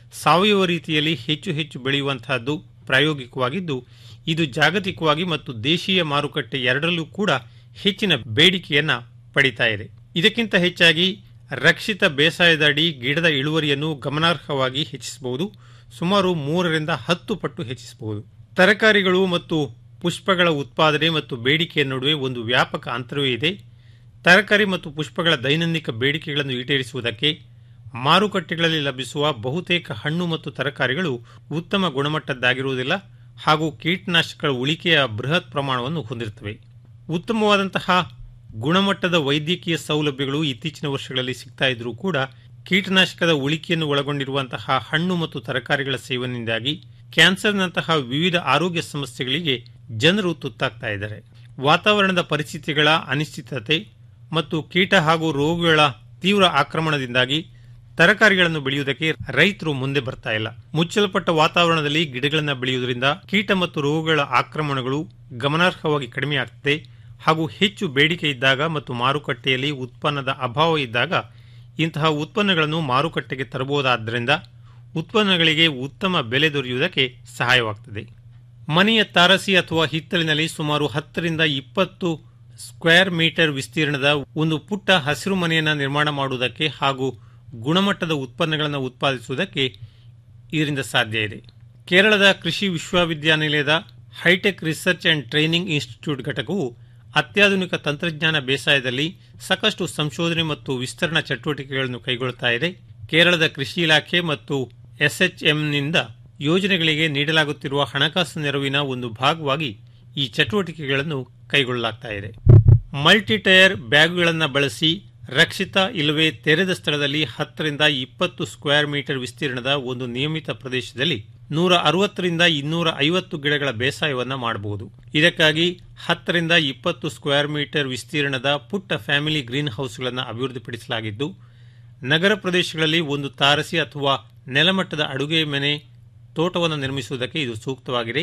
ಸಾವಯವ ರೀತಿಯಲ್ಲಿ ಹೆಚ್ಚು ಹೆಚ್ಚು ಬೆಳೆಯುವಂತಹದ್ದು ಪ್ರಾಯೋಗಿಕವಾಗಿದ್ದು ಇದು ಜಾಗತಿಕವಾಗಿ ಮತ್ತು ದೇಶೀಯ ಮಾರುಕಟ್ಟೆ ಎರಡರಲ್ಲೂ ಕೂಡ ಹೆಚ್ಚಿನ ಬೇಡಿಕೆಯನ್ನ ಪಡಿತಾ ಇದೆ ಇದಕ್ಕಿಂತ ಹೆಚ್ಚಾಗಿ ರಕ್ಷಿತ ಬೇಸಾಯದ ಅಡಿ ಗಿಡದ ಇಳುವರಿಯನ್ನು ಗಮನಾರ್ಹವಾಗಿ ಹೆಚ್ಚಿಸಬಹುದು ಸುಮಾರು ಮೂರರಿಂದ ಹತ್ತು ಪಟ್ಟು ಹೆಚ್ಚಿಸಬಹುದು ತರಕಾರಿಗಳು ಮತ್ತು ಪುಷ್ಪಗಳ ಉತ್ಪಾದನೆ ಮತ್ತು ಬೇಡಿಕೆಯ ನಡುವೆ ಒಂದು ವ್ಯಾಪಕ ಅಂತರವೇ ಇದೆ ತರಕಾರಿ ಮತ್ತು ಪುಷ್ಪಗಳ ದೈನಂದಿನ ಬೇಡಿಕೆಗಳನ್ನು ಈಡೇರಿಸುವುದಕ್ಕೆ ಮಾರುಕಟ್ಟೆಗಳಲ್ಲಿ ಲಭಿಸುವ ಬಹುತೇಕ ಹಣ್ಣು ಮತ್ತು ತರಕಾರಿಗಳು ಉತ್ತಮ ಗುಣಮಟ್ಟದ್ದಾಗಿರುವುದಿಲ್ಲ ಹಾಗೂ ಕೀಟನಾಶಕಗಳ ಉಳಿಕೆಯ ಬೃಹತ್ ಪ್ರಮಾಣವನ್ನು ಹೊಂದಿರುತ್ತವೆ ಉತ್ತಮವಾದಂತಹ ಗುಣಮಟ್ಟದ ವೈದ್ಯಕೀಯ ಸೌಲಭ್ಯಗಳು ಇತ್ತೀಚಿನ ವರ್ಷಗಳಲ್ಲಿ ಸಿಗ್ತಾ ಇದ್ರೂ ಕೂಡ ಕೀಟನಾಶಕದ ಉಳಿಕೆಯನ್ನು ಒಳಗೊಂಡಿರುವಂತಹ ಹಣ್ಣು ಮತ್ತು ತರಕಾರಿಗಳ ಸೇವನೆಯಿಂದಾಗಿ ಕ್ಯಾನ್ಸರ್ನಂತಹ ವಿವಿಧ ಆರೋಗ್ಯ ಸಮಸ್ಯೆಗಳಿಗೆ ಜನರು ತುತ್ತಾಗ್ತಾ ಇದ್ದಾರೆ ವಾತಾವರಣದ ಪರಿಸ್ಥಿತಿಗಳ ಅನಿಶ್ಚಿತತೆ ಮತ್ತು ಕೀಟ ಹಾಗೂ ರೋಗಗಳ ತೀವ್ರ ಆಕ್ರಮಣದಿಂದಾಗಿ ತರಕಾರಿಗಳನ್ನು ಬೆಳೆಯುವುದಕ್ಕೆ ರೈತರು ಮುಂದೆ ಬರ್ತಾ ಇಲ್ಲ ಮುಚ್ಚಲ್ಪಟ್ಟ ವಾತಾವರಣದಲ್ಲಿ ಗಿಡಗಳನ್ನು ಬೆಳೆಯುವುದರಿಂದ ಕೀಟ ಮತ್ತು ರೋಗಗಳ ಆಕ್ರಮಣಗಳು ಗಮನಾರ್ಹವಾಗಿ ಕಡಿಮೆಯಾಗ್ತದೆ ಹಾಗೂ ಹೆಚ್ಚು ಬೇಡಿಕೆ ಇದ್ದಾಗ ಮತ್ತು ಮಾರುಕಟ್ಟೆಯಲ್ಲಿ ಉತ್ಪನ್ನದ ಅಭಾವ ಇದ್ದಾಗ ಇಂತಹ ಉತ್ಪನ್ನಗಳನ್ನು ಮಾರುಕಟ್ಟೆಗೆ ತರಬಹುದಾದ್ದರಿಂದ ಉತ್ಪನ್ನಗಳಿಗೆ ಉತ್ತಮ ಬೆಲೆ ದೊರೆಯುವುದಕ್ಕೆ ಸಹಾಯವಾಗುತ್ತದೆ ಮನೆಯ ತಾರಸಿ ಅಥವಾ ಹಿತ್ತಲಿನಲ್ಲಿ ಸುಮಾರು ಹತ್ತರಿಂದ ಇಪ್ಪತ್ತು ಸ್ಕ್ವೇರ್ ಮೀಟರ್ ವಿಸ್ತೀರ್ಣದ ಒಂದು ಪುಟ್ಟ ಹಸಿರು ಮನೆಯನ್ನು ನಿರ್ಮಾಣ ಮಾಡುವುದಕ್ಕೆ ಹಾಗೂ ಗುಣಮಟ್ಟದ ಉತ್ಪನ್ನಗಳನ್ನು ಉತ್ಪಾದಿಸುವುದಕ್ಕೆ ಇದರಿಂದ ಸಾಧ್ಯ ಇದೆ ಕೇರಳದ ಕೃಷಿ ವಿಶ್ವವಿದ್ಯಾನಿಲಯದ high tech research and training institute ಘಟಕವು ಅತ್ಯಾಧುನಿಕ ತಂತ್ರಜ್ಞಾನ ಬೇಸಾಯದಲ್ಲಿ ಸಾಕಷ್ಟು ಸಂಶೋಧನೆ ಮತ್ತು ವಿಸ್ತರಣಾ ಚಟುವಟಿಕೆಗಳನ್ನು ಕೈಗೊಳ್ಳುತ್ತಾ ಇದೆ ಕೇರಳದ ಕೃಷಿ ಇಲಾಖೆ ಮತ್ತು ಎಸ್ಎಚ್ಎಂನಿಂದ ಯೋಜನೆಗಳಿಗೆ ನೀಡಲಾಗುತ್ತಿರುವ ಹಣಕಾಸು ನೆರವಿನ ಒಂದು ಭಾಗವಾಗಿ ಈ ಚಟುವಟಿಕೆಗಳನ್ನು ಕೈಗೊಳ್ಳಲಾಗ್ತಾ ಇದೆ ಮಲ್ಟಿ ಟೈರ್ ಬ್ಯಾಗ್ಗಳನ್ನು ಬಳಸಿ ರಕ್ಷಿತ ಇಲ್ಲವೇ ತೆರೆದ ಸ್ಥಳದಲ್ಲಿ ಹತ್ತರಿಂದ ಇಪ್ಪತ್ತು ಸ್ಕ್ವೇರ್ ಮೀಟರ್ ವಿಸ್ತೀರ್ಣದ ಒಂದು ನಿಯಮಿತ ಪ್ರದೇಶದಲ್ಲಿ ನೂರ ಅರವತ್ತರಿಂದ ಇನ್ನೂರ ಐವತ್ತು ಗಿಡಗಳ ಬೇಸಾಯವನ್ನ ಮಾಡಬಹುದು ಇದಕ್ಕಾಗಿ ಹತ್ತರಿಂದ ಇಪ್ಪತ್ತು ಸ್ಕ್ವೇರ್ ಮೀಟರ್ ವಿಸ್ತೀರ್ಣದ ಪುಟ್ಟ ಫ್ಯಾಮಿಲಿ ಗ್ರೀನ್ ಹೌಸ್ಗಳನ್ನು ಅಭಿವೃದ್ಧಿಪಡಿಸಲಾಗಿದ್ದು ನಗರ ಪ್ರದೇಶಗಳಲ್ಲಿ ಒಂದು ತಾರಸಿ ಅಥವಾ ನೆಲಮಟ್ಟದ ಅಡುಗೆ ಮನೆ ತೋಟವನ್ನು ನಿರ್ಮಿಸುವುದಕ್ಕೆ ಇದು ಸೂಕ್ತವಾಗಿದೆ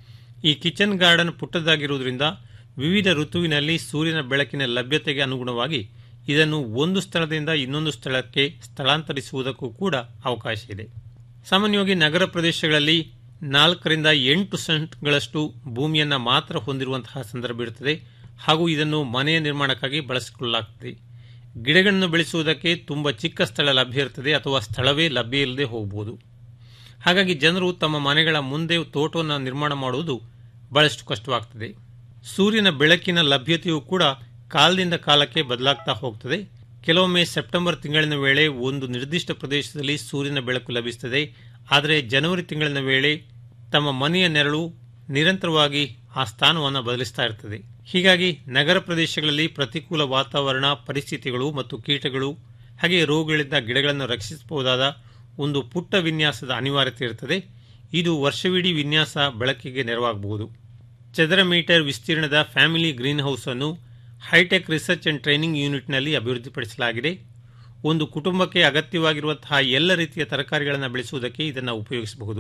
ಈ ಕಿಚನ್ ಗಾರ್ಡನ್ ಪುಟ್ಟದಾಗಿರುವುದರಿಂದ ವಿವಿಧ ಋತುವಿನಲ್ಲಿ ಸೂರ್ಯನ ಬೆಳಕಿನ ಲಭ್ಯತೆಗೆ ಅನುಗುಣವಾಗಿ ಇದನ್ನು ಒಂದು ಸ್ಥಳದಿಂದ ಇನ್ನೊಂದು ಸ್ಥಳಕ್ಕೆ ಸ್ಥಳಾಂತರಿಸುವುದಕ್ಕೂ ಕೂಡ ಅವಕಾಶ ಇದೆ ಸಾಮಾನ್ಯವಾಗಿ ನಗರ ಪ್ರದೇಶಗಳಲ್ಲಿ ನಾಲ್ಕರಿಂದ ಎಂಟು ಸೆಂಟ್ಗಳಷ್ಟು ಭೂಮಿಯನ್ನು ಮಾತ್ರ ಹೊಂದಿರುವಂತಹ ಸಂದರ್ಭ ಇರುತ್ತದೆ ಹಾಗೂ ಇದನ್ನು ಮನೆಯ ನಿರ್ಮಾಣಕ್ಕಾಗಿ ಬಳಸಿಕೊಳ್ಳಲಾಗುತ್ತದೆ ಗಿಡಗಳನ್ನು ಬೆಳೆಸುವುದಕ್ಕೆ ತುಂಬ ಚಿಕ್ಕ ಸ್ಥಳ ಲಭ್ಯ ಇರುತ್ತದೆ ಅಥವಾ ಸ್ಥಳವೇ ಲಭ್ಯ ಇಲ್ಲದೆ ಹೋಗಬಹುದು ಹಾಗಾಗಿ ಜನರು ತಮ್ಮ ಮನೆಗಳ ಮುಂದೆ ತೋಟವನ್ನು ನಿರ್ಮಾಣ ಮಾಡುವುದು ಬಹಳಷ್ಟು ಕಷ್ಟವಾಗ್ತದೆ ಸೂರ್ಯನ ಬೆಳಕಿನ ಲಭ್ಯತೆಯೂ ಕೂಡ ಕಾಲದಿಂದ ಕಾಲಕ್ಕೆ ಬದಲಾಗ್ತಾ ಹೋಗ್ತದೆ ಕೆಲವೊಮ್ಮೆ ಸೆಪ್ಟೆಂಬರ್ ತಿಂಗಳಿನ ವೇಳೆ ಒಂದು ನಿರ್ದಿಷ್ಟ ಪ್ರದೇಶದಲ್ಲಿ ಸೂರ್ಯನ ಬೆಳಕು ಲಭಿಸುತ್ತದೆ ಆದರೆ ಜನವರಿ ತಿಂಗಳಿನ ವೇಳೆ ತಮ್ಮ ಮನೆಯ ನೆರಳು ನಿರಂತರವಾಗಿ ಆ ಸ್ಥಾನವನ್ನು ಬದಲಿಸ್ತಾ ಇರ್ತದೆ ಹೀಗಾಗಿ ನಗರ ಪ್ರದೇಶಗಳಲ್ಲಿ ಪ್ರತಿಕೂಲ ವಾತಾವರಣ ಪರಿಸ್ಥಿತಿಗಳು ಮತ್ತು ಕೀಟಗಳು ಹಾಗೆ ರೋಗಗಳಿಂದ ಗಿಡಗಳನ್ನು ರಕ್ಷಿಸಬಹುದಾದ ಒಂದು ಪುಟ್ಟ ವಿನ್ಯಾಸದ ಅನಿವಾರ್ಯತೆ ಇರುತ್ತದೆ ಇದು ವರ್ಷವಿಡೀ ವಿನ್ಯಾಸ ಬಳಕೆಗೆ ನೆರವಾಗಬಹುದು ಚದರ ಮೀಟರ್ ವಿಸ್ತೀರ್ಣದ ಫ್ಯಾಮಿಲಿ ಗ್ರೀನ್ ಹೌಸ್ ಅನ್ನು ಹೈಟೆಕ್ ರಿಸರ್ಚ್ ಅಂಡ್ ಟ್ರೈನಿಂಗ್ ಯೂನಿಟ್ನಲ್ಲಿ ಅಭಿವೃದ್ಧಿಪಡಿಸಲಾಗಿದೆ ಒಂದು ಕುಟುಂಬಕ್ಕೆ ಅಗತ್ಯವಾಗಿರುವಂತಹ ಎಲ್ಲ ರೀತಿಯ ತರಕಾರಿಗಳನ್ನು ಬೆಳೆಸುವುದಕ್ಕೆ ಇದನ್ನು ಉಪಯೋಗಿಸಬಹುದು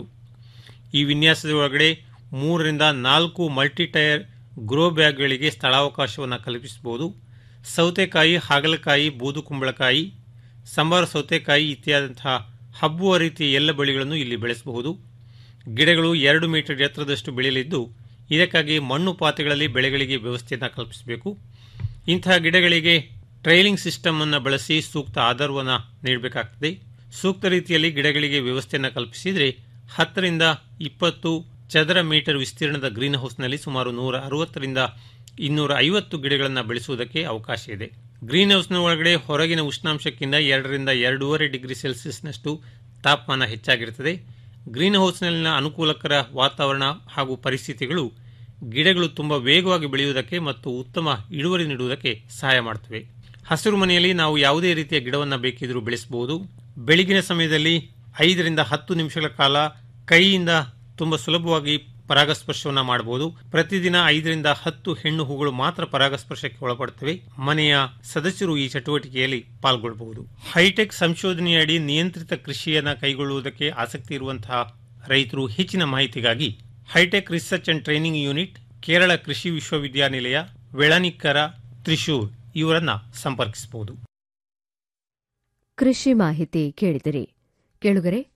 ಈ ವಿನ್ಯಾಸದ ಒಳಗಡೆ ಮೂರರಿಂದ ನಾಲ್ಕು ಮಲ್ಟಿ ಟೈರ್ ಗ್ರೋ ಬ್ಯಾಗ್ಗಳಿಗೆ ಸ್ಥಳಾವಕಾಶವನ್ನು ಕಲ್ಪಿಸಬಹುದು ಸೌತೆಕಾಯಿ ಹಾಗಲಕಾಯಿ ಬೂದು ಕುಂಬಳಕಾಯಿ ಸಂಬಾರ ಸೌತೆಕಾಯಿ ಇತ್ಯಾದಂತಹ ಹಬ್ಬುವ ರೀತಿಯ ಎಲ್ಲ ಬೆಳೆಗಳನ್ನು ಇಲ್ಲಿ ಬೆಳೆಸಬಹುದು ಗಿಡಗಳು ಎರಡು ಮೀಟರ್ ಎತ್ತರದಷ್ಟು ಬೆಳೆಯಲಿದ್ದು ಇದಕ್ಕಾಗಿ ಮಣ್ಣು ಪಾತ್ರೆಗಳಲ್ಲಿ ಬೆಳೆಗಳಿಗೆ ವ್ಯವಸ್ಥೆಯನ್ನು ಕಲ್ಪಿಸಬೇಕು ಇಂತಹ ಗಿಡಗಳಿಗೆ ಟ್ರೈಲಿಂಗ್ ಸಿಸ್ಟಮ್ ಅನ್ನು ಬಳಸಿ ಸೂಕ್ತ ಆಧಾರವನ್ನು ನೀಡಬೇಕಾಗ್ತದೆ ಸೂಕ್ತ ರೀತಿಯಲ್ಲಿ ಗಿಡಗಳಿಗೆ ವ್ಯವಸ್ಥೆಯನ್ನು ಕಲ್ಪಿಸಿದರೆ ಹತ್ತರಿಂದ ಇಪ್ಪತ್ತು ಚದರ ಮೀಟರ್ ವಿಸ್ತೀರ್ಣದ ಗ್ರೀನ್ ಹೌಸ್ನಲ್ಲಿ ಸುಮಾರು ನೂರ ಅರವತ್ತರಿಂದ ಇನ್ನೂರ ಐವತ್ತು ಗಿಡಗಳನ್ನು ಬೆಳೆಸುವುದಕ್ಕೆ ಅವಕಾಶ ಇದೆ ಗ್ರೀನ್ ಹೌಸ್ನ ಒಳಗಡೆ ಹೊರಗಿನ ಉಷ್ಣಾಂಶಕ್ಕಿಂತ ಎರಡರಿಂದ ಎರಡೂವರೆ ಡಿಗ್ರಿ ಸೆಲ್ಸಿಯಸ್ನಷ್ಟು ತಾಪಮಾನ ಹೆಚ್ಚಾಗಿರುತ್ತದೆ ಗ್ರೀನ್ ಹೌಸ್ನಲ್ಲಿನ ಅನುಕೂಲಕರ ವಾತಾವರಣ ಹಾಗೂ ಪರಿಸ್ಥಿತಿಗಳು ಗಿಡಗಳು ತುಂಬ ವೇಗವಾಗಿ ಬೆಳೆಯುವುದಕ್ಕೆ ಮತ್ತು ಉತ್ತಮ ಇಳುವರಿ ನೀಡುವುದಕ್ಕೆ ಸಹಾಯ ಮಾಡುತ್ತವೆ ಹಸಿರು ಮನೆಯಲ್ಲಿ ನಾವು ಯಾವುದೇ ರೀತಿಯ ಗಿಡವನ್ನು ಬೇಕಿದ್ರೂ ಬೆಳೆಸಬಹುದು ಬೆಳಗಿನ ಸಮಯದಲ್ಲಿ ಐದರಿಂದ ಹತ್ತು ನಿಮಿಷಗಳ ಕಾಲ ಕೈಯಿಂದ ತುಂಬ ಸುಲಭವಾಗಿ ಪರಾಗಸ್ಪರ್ಶವನ್ನು ಮಾಡಬಹುದು ಪ್ರತಿದಿನ ಐದರಿಂದ ಹತ್ತು ಹೆಣ್ಣು ಹೂಗಳು ಮಾತ್ರ ಪರಾಗಸ್ಪರ್ಶಕ್ಕೆ ಒಳಪಡುತ್ತವೆ ಮನೆಯ ಸದಸ್ಯರು ಈ ಚಟುವಟಿಕೆಯಲ್ಲಿ ಪಾಲ್ಗೊಳ್ಳಬಹುದು ಹೈಟೆಕ್ ಸಂಶೋಧನೆಯಡಿ ನಿಯಂತ್ರಿತ ಕೃಷಿಯನ್ನು ಕೈಗೊಳ್ಳುವುದಕ್ಕೆ ಆಸಕ್ತಿ ಇರುವಂತಹ ರೈತರು ಹೆಚ್ಚಿನ ಮಾಹಿತಿಗಾಗಿ high tech research and training unit Kerala ಕೃಷಿ ವಿಶ್ವವಿದ್ಯಾನಿಲಯ ವೆಳನಿಕ್ಕರ ತ್ರಿಶೂರ್ ಇವರನ್ನ ಸಂಪರ್ಕಿಸಬಹುದು ಕೃಷಿ ಮಾಹಿತಿ ಕೇಳಿದಿರಿ ಕೇಳುಗರೆ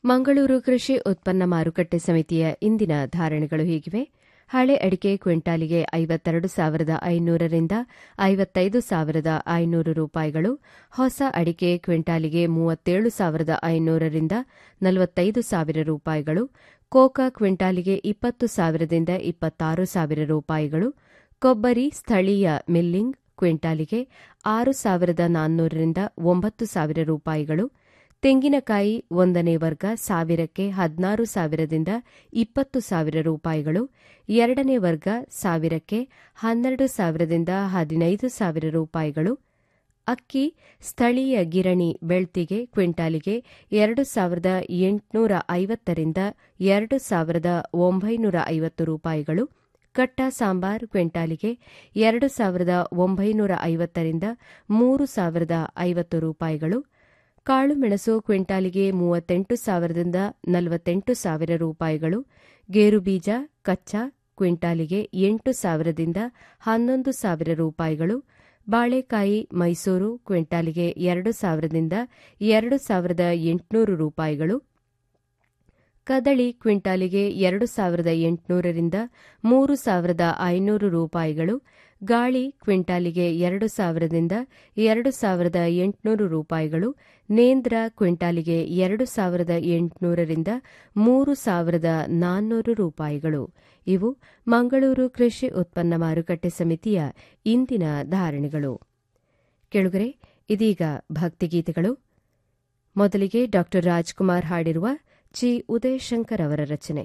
ಮಂಗಳೂರು ಕೃಷಿ ಉತ್ಪನ್ನ ಮಾರುಕಟ್ಟೆ ಸಮಿತಿಯ ಇಂದಿನ ಧಾರಣೆಗಳು ಹೀಗಿವೆ ಹಳೆ ಅಡಿಕೆ ಕ್ವಿಂಟಾಲಿಗೆ ಐವತ್ತೆರಡು ಸಾವಿರದ ಐನೂರರಿಂದ ಐವತ್ತೈದು ಸಾವಿರದ ಐನೂರು ರೂಪಾಯಿಗಳು ಹೊಸ ಅಡಿಕೆ ಕ್ವಿಂಟಾಲಿಗೆ ಮೂವತ್ತೇಳು ಸಾವಿರದ ಐನೂರರಿಂದ ನಲವತ್ತೈದು ಸಾವಿರ ರೂಪಾಯಿಗಳು ಕೋಕಾ ಕ್ವಿಂಟಾಲಿಗೆ ಇಪ್ಪತ್ತು ಸಾವಿರದಿಂದ ಇಪ್ಪತ್ತಾರು ಸಾವಿರ ರೂಪಾಯಿಗಳು ಕೊಬ್ಬರಿ ಸ್ಥಳೀಯ ಮಿಲ್ಲಿಂಗ್ ಕ್ವಿಂಟಾಲಿಗೆ ಆರು ಸಾವಿರದ ನಾನ್ನೂರರಿಂದ ಒಂಬತ್ತು ಸಾವಿರ ರೂಪಾಯಿಗಳು ತೆಂಗಿನಕಾಯಿ ಒಂದನೇ ವರ್ಗ ಸಾವಿರಕ್ಕೆ ಹದಿನಾರು ಸಾವಿರದಿಂದ ಇಪ್ಪತ್ತು ಸಾವಿರ ರೂಪಾಯಿಗಳು ಎರಡನೇ ವರ್ಗ ಸಾವಿರಕ್ಕೆ ಹನ್ನೆರಡು ಸಾವಿರದಿಂದ ಹದಿನೈದು ಸಾವಿರ ರೂಪಾಯಿಗಳು ಅಕ್ಕಿ ಸ್ಥಳೀಯ ಗಿರಣಿ ಬೆಳ್ತಿಗೆ ಕ್ವಿಂಟಾಲಿಗೆ ಎರಡು ಸಾವಿರದ ಎಂಟುನೂರ ಐವತ್ತರಿಂದ ಎರಡು ಸಾವಿರದ ಒಂಬೈನೂರ ಐವತ್ತು ರೂಪಾಯಿಗಳು ಕಟ್ಟ ಸಾಂಬಾರ್ ಕ್ವಿಂಟಾಲಿಗೆ ಎರಡು ಸಾವಿರದ ಒಂಬೈನೂರ ಐವತ್ತರಿಂದ ಮೂರು ಸಾವಿರದ ಐವತ್ತು ರೂಪಾಯಿಗಳು ಕಾಳುಮೆಣಸು ಕ್ವಿಂಟಾಲಿಗೆ ಮೂವತ್ತೆಂಟು ಸಾವಿರದಿಂದ ನಲವತ್ತೆಂಟು ಸಾವಿರ ರೂಪಾಯಿಗಳು ಗೇರುಬೀಜ ಕಚ್ಚಾ ಕ್ವಿಂಟಾಲಿಗೆ ಎಂಟು ಸಾವಿರದಿಂದ ಹನ್ನೊಂದು ಸಾವಿರ ರೂಪಾಯಿಗಳು ಬಾಳೆಕಾಯಿ ಮೈಸೂರು ಕ್ವಿಂಟಾಲಿಗೆ ಎರಡು ಸಾವಿರದಿಂದ ಎರಡು ಸಾವಿರದ ಎಂಟುನೂರು ರೂಪಾಯಿಗಳು ಕದಳಿ ಕ್ವಿಂಟಾಲಿಗೆ ಎರಡು ಸಾವಿರದ ಎಂಟುನೂರರಿಂದ ಮೂರು ಸಾವಿರದ ಐನೂರು ರೂಪಾಯಿಗಳು ಗಾಳಿ ಕ್ವಿಂಟಾಲಿಗೆ ಎರಡು ಸಾವಿರದಿಂದ ಎರಡು ಸಾವಿರದ ಎಂಟುನೂರು ರೂಪಾಯಿಗಳು ನೇಂದ್ರ ಕ್ವಿಂಟಾಲಿಗೆ ಎರಡು ಸಾವಿರದ ಎಂಟುನೂರರಿಂದ ಮೂರು ಸಾವಿರದ ನಾನ್ನೂರು ರೂಪಾಯಿಗಳು ಇವು ಮಂಗಳೂರು ಕೃಷಿ ಉತ್ಪನ್ನ ಮಾರುಕಟ್ಟೆ ಸಮಿತಿಯ ಇಂದಿನ ಧಾರಣೆಗಳು ಕೆಳಗರೆ ಇದೀಗ ಭಕ್ತಿಗೀತೆಗಳು ಮೊದಲಿಗೆ ಡಾ ರಾಜ್ಕುಮಾರ್ ಹಾಡಿರುವ ಜಿ ಉದಯಶಂಕರ್ ಅವರ ರಚನೆ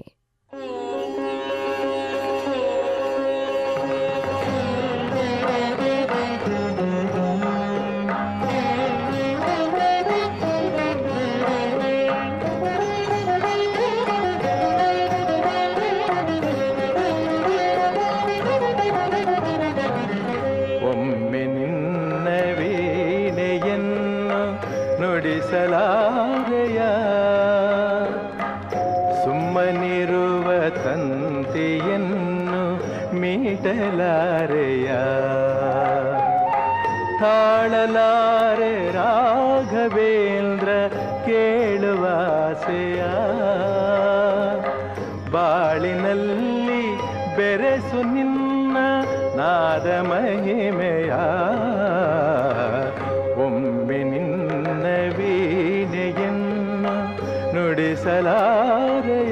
ಒಮ್ಮೆ ನಿನ್ನ ವೀಣೆಯನ್ನು ನುಡಿಸಲಾರೆಯ ಸುಮ್ಮನಿರುವ ತಂತಿಯನ್ನು ಮೀಟಲಾರೆಯ ತಾಳಲಾರೆ ರಾಘವೇಂದ್ರ ಕೇಳುವಾಸೆಯ ಬಾಳಿನಲ್ಲಿ ಬೆರೆಸು ನಿನ್ನ ನಾದ ಮಹಿಮೆಯ ಒಮ್ಮೆ ನಿನ್ನ ವೀಣೆಯನ್ನು ನುಡಿಸಲಾರೆಯ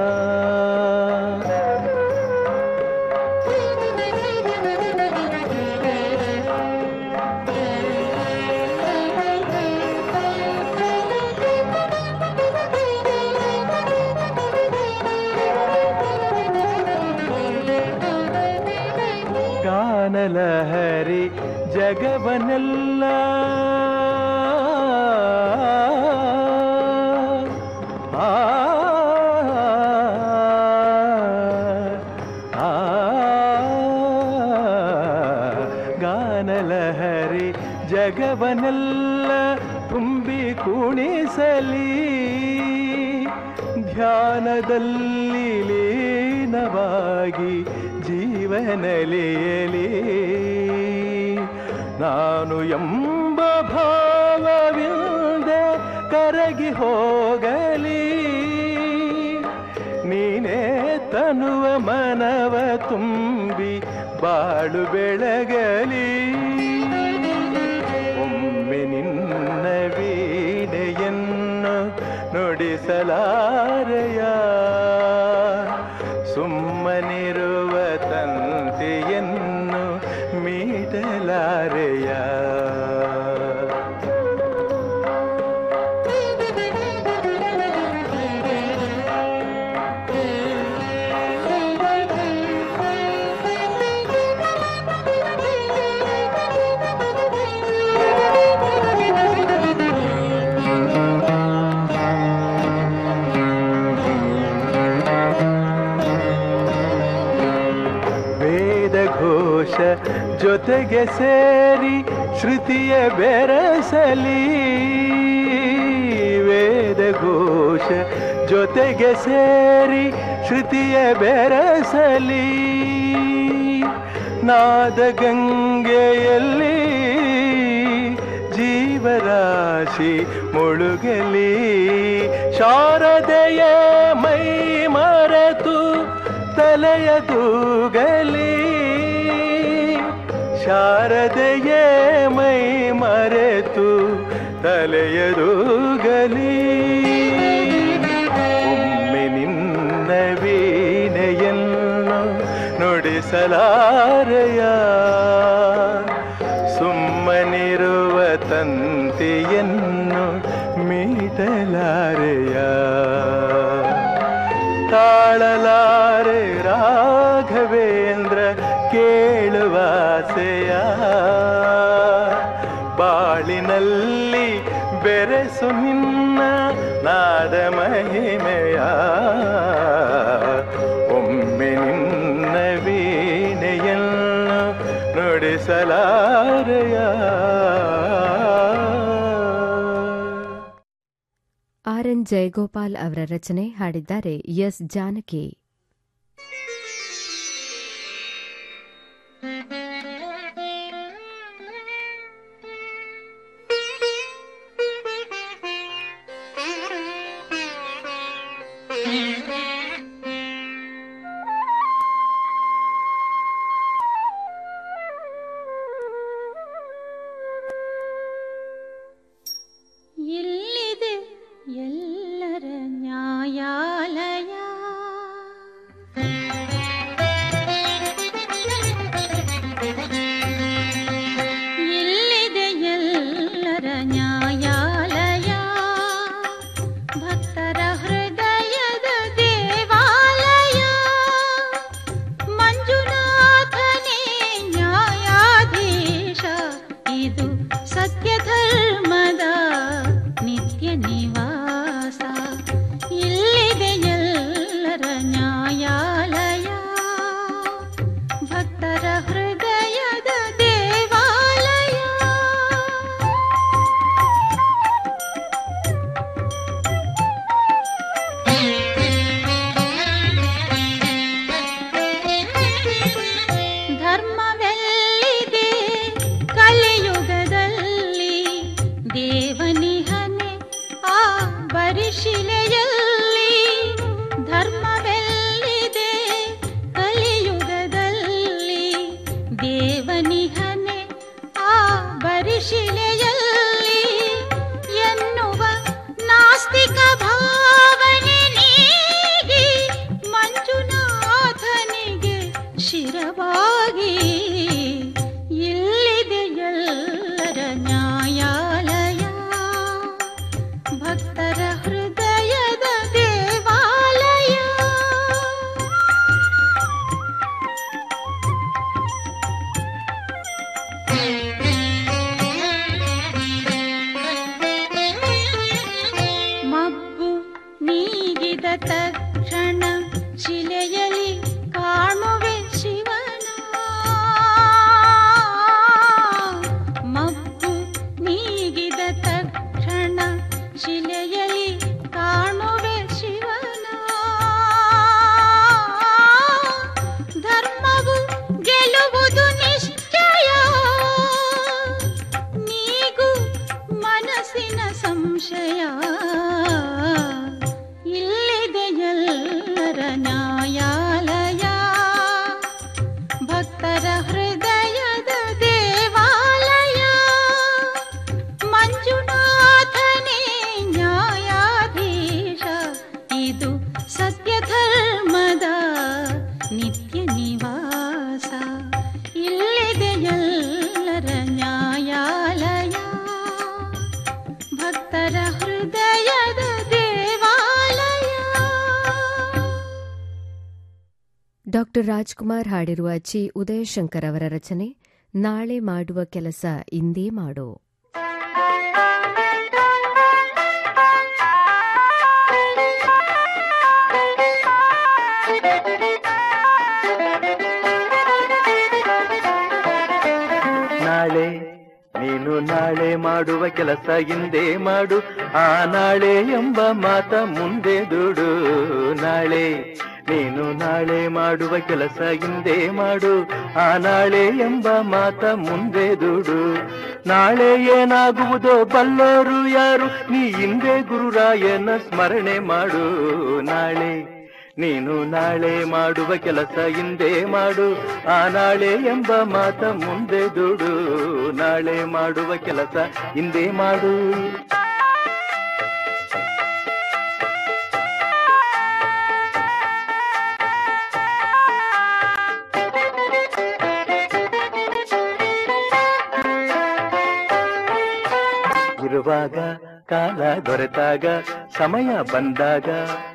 ಗಾನಲಹರಿ ಜಗವನೆಲ್ಲ ಆ ಆ ಗಾನಲಹರಿ ಜಗವನೆಲ್ಲ ತುಂಬಿ ಕುಣಿಸಲಿ ಧ್ಯಾನದಲ್ಲಿ ಲೀನವಾಗಿ ಜೀವನಲಿಯಲಿ ನಾನು ಎಂಬ ಭಾವವಿಲ್ಲದೆ ಕರಗಿ ಹೋಗಲಿ ನೀನೇ ತನುವ ಮನವ ತುಂಬಿ ಬಾಳು ಬೆಳಗಲಿ ಒಮ್ಮೆ ನಿನ್ನ ವೀಣೆಯನ್ನು ನುಡಿಸಲಾರೆಯ ಸುಮ್ಮನಿರುವ ತಂತಿಯನ್ನು ಮೀಟಲಾರೆಯ ವೇದ ಘೋಷ ಜೊತೆಗೆ ಸೇರಿ ಶ್ರುತಿಯ ಬೆರಸಲಿ ವೇದ ಘೋಷ ಜೊತೆಗೆ ಸೇರಿ ಶ್ರುತಿಯ ಬೆರಸಲಿ ನಾದ ಗಂಗೆಯಲ್ಲಿ ಜೀವರಾಶಿ ಮುಳುಗಲಿ ಶಾರದೆಯೇ ಮೈ ಮರೆತು ತಲೆಯ ದೂಗಲಿ ಶಾರದೆಯೇ ಮೈ ಮರೆತು ತಲೆಯದೂಗಲಿ ಒಮ್ಮೆ ನಿನ್ನ ವೀಣೆಯನ್ನು ನುಡಿಸಲಾರೆಯ ಸುಮ್ಮನಿರುವ ತಂತಿಯನ್ನು ಮೀಟಲಾರೆಯ ತಾಳಲಾರೆ ರಾಘವೇಂದ್ರ ಕೇಳುವಾಸೆಯ ಬಾಳಿನಲ್ಲಿ ಬೆರೆಸು ನಿನ್ನ ನಾದ ಮಹಿಮೆಯ ಒಮ್ಮೆ ನಿನ್ನ ವೀಣೆಯನ್ನು ನುಡಿಸಲಾರೆಯ ಆರ್ ಎನ್ ಜಯಗೋಪಾಲ್ ಅವರ ರಚನೆ ಹಾಡಿದ್ದಾರೆ ಎಸ್ ಜಾನಕಿ ಎಲ್ಲಿದೆ ಎಲ್ಲರ ನ್ಯಾಯಾಲಯ ಎಲ್ಲಿದೆ ಎಲ್ಲರ ನ್ಯಾಯಾಲಯ ಭಕ್ತರ ಹೃದಯದ ದೇವಾಲಯ ಮಂಜುನಾಥನೇ ನ್ಯಾಯಾಧೀಶ ಇದು ಸತ್ಯ ಧರ್ಮದ ನಿತ್ಯ ನಿವಾಸ ಇಲ್ಲಿದೆ ಎಲ್ಲರ ನ್ಯಾಯಾಲಯ ಭಕ್ತರ ಹೃದಯದ ದೇವಾಲಯ ಧರ್ಮವೆಲ್ಲಿದೆ ಕಲಿಯುಗದಲ್ಲಿ ದೇವನಿಹನೆ ಆ ಬರಿಶಿಲೆಯಲ್ಲಿ ಧರ್ಮವೆಲ್ಲಿದೆ ಕಲಿಯುಗದಲ್ಲಿ ದೇವನಿಹನೆ ಆ ಬರಿಶಿಲೆಯಲ್ಲಿ ಎನ್ನುವ ನಾಸ್ತಿಕ ಭಾವನೆ ನೀಗಿ ಮಂಜುನಾಥನಿಗೆ ಶಿರವಾಗಿ ಇಲ್ಲಿದೆ ಎಲ್ಲರ ನ್ಯಾಯಾಲಯ ಭಕ್ತರ ಹೃದಯದ ದೇವಾಲಯ ಮಬ್ಬು ನೀಗಿದ ತಕ್ಷಣ ಶಿಲೆಯಲ್ಲಿ ಕಾಣುವೆ ಶಿವನ ಮಬ್ಬು ನೀಗಿದ ತಕ್ಷಣ ಶಿಲೆಯಲ್ಲಿ ಕಾಣುವೆ ಶಿವನ ಧರ್ಮವು ಗೆಲುವುದು ನಿಶ್ಚಯ ನೀಗೂ ಮನಸ್ಸಿನ ಸಂಶಯ ಇಲ್ಲಿದೆ ಎಲ್ಲರ ನ್ಯಾಯಾಲಯ ಭಕ್ತರ ಹೃದಯದ ದೇವಾಲಯ ಮಂಜುನಾಥನೇ ನ್ಯಾಯಾಧೀಶ ಇದು ಸತ್ಯ ಧರ್ಮದ ನಿತ್ಯ ನಿವಾಸ ಇಲ್ಲಿದೆ ಎಲ್ಲರ ನ್ಯಾಯಾಲಯ ಭಕ್ತರ ಹೃದಯದ ದೇವಾಲಯ ಡಾಕ್ಟರ್ ರಾಜ್ಕುಮಾರ್ ಹಾಡಿರುವ ಚಿ ಉದಯಶಂಕರ್ ಅವರ ರಚನೆ ನಾಳೆ ಮಾಡುವ ಕೆಲಸ ಇಂದೇ ಮಾಡು ನಾಳೆ ನೀನು ನಾಳೆ ಮಾಡುವ ಕೆಲಸ ಹಿಂದೆ ಮಾಡು ಆ ನಾಳೆ ಎಂಬ ಮಾತ ಮುಂದೆ ದುಡು ನಾಳೆ ನೀನು ನಾಳೆ ಮಾಡುವ ಕೆಲಸ ಹಿಂದೆ ಮಾಡು ಆ ನಾಳೆ ಎಂಬ ಮಾತ ಮುಂದೆ ದುಡು ನಾಳೆ ಏನಾಗುವುದೋ ಬಲ್ಲೋರು ಯಾರು ನೀ ಹಿಂದೆ ಗುರುರಾಯನ ಸ್ಮರಣೆ ಮಾಡು ನಾಳೆ ನೀನು ನಾಳೆ ಮಾಡುವ ಕೆಲಸ ಹಿಂದೆ ಮಾಡು ಆ ನಾಳೆ ಎಂಬ ಮಾತ ಮುಂದೆ ದುಡು ನಾಳೆ ಮಾಡುವ ಕೆಲಸ ಹಿಂದೆ ಮಾಡು ಇರುವಾಗ ಕಾಲ ದೊರೆತಾಗ ಸಮಯ ಬಂದಾಗ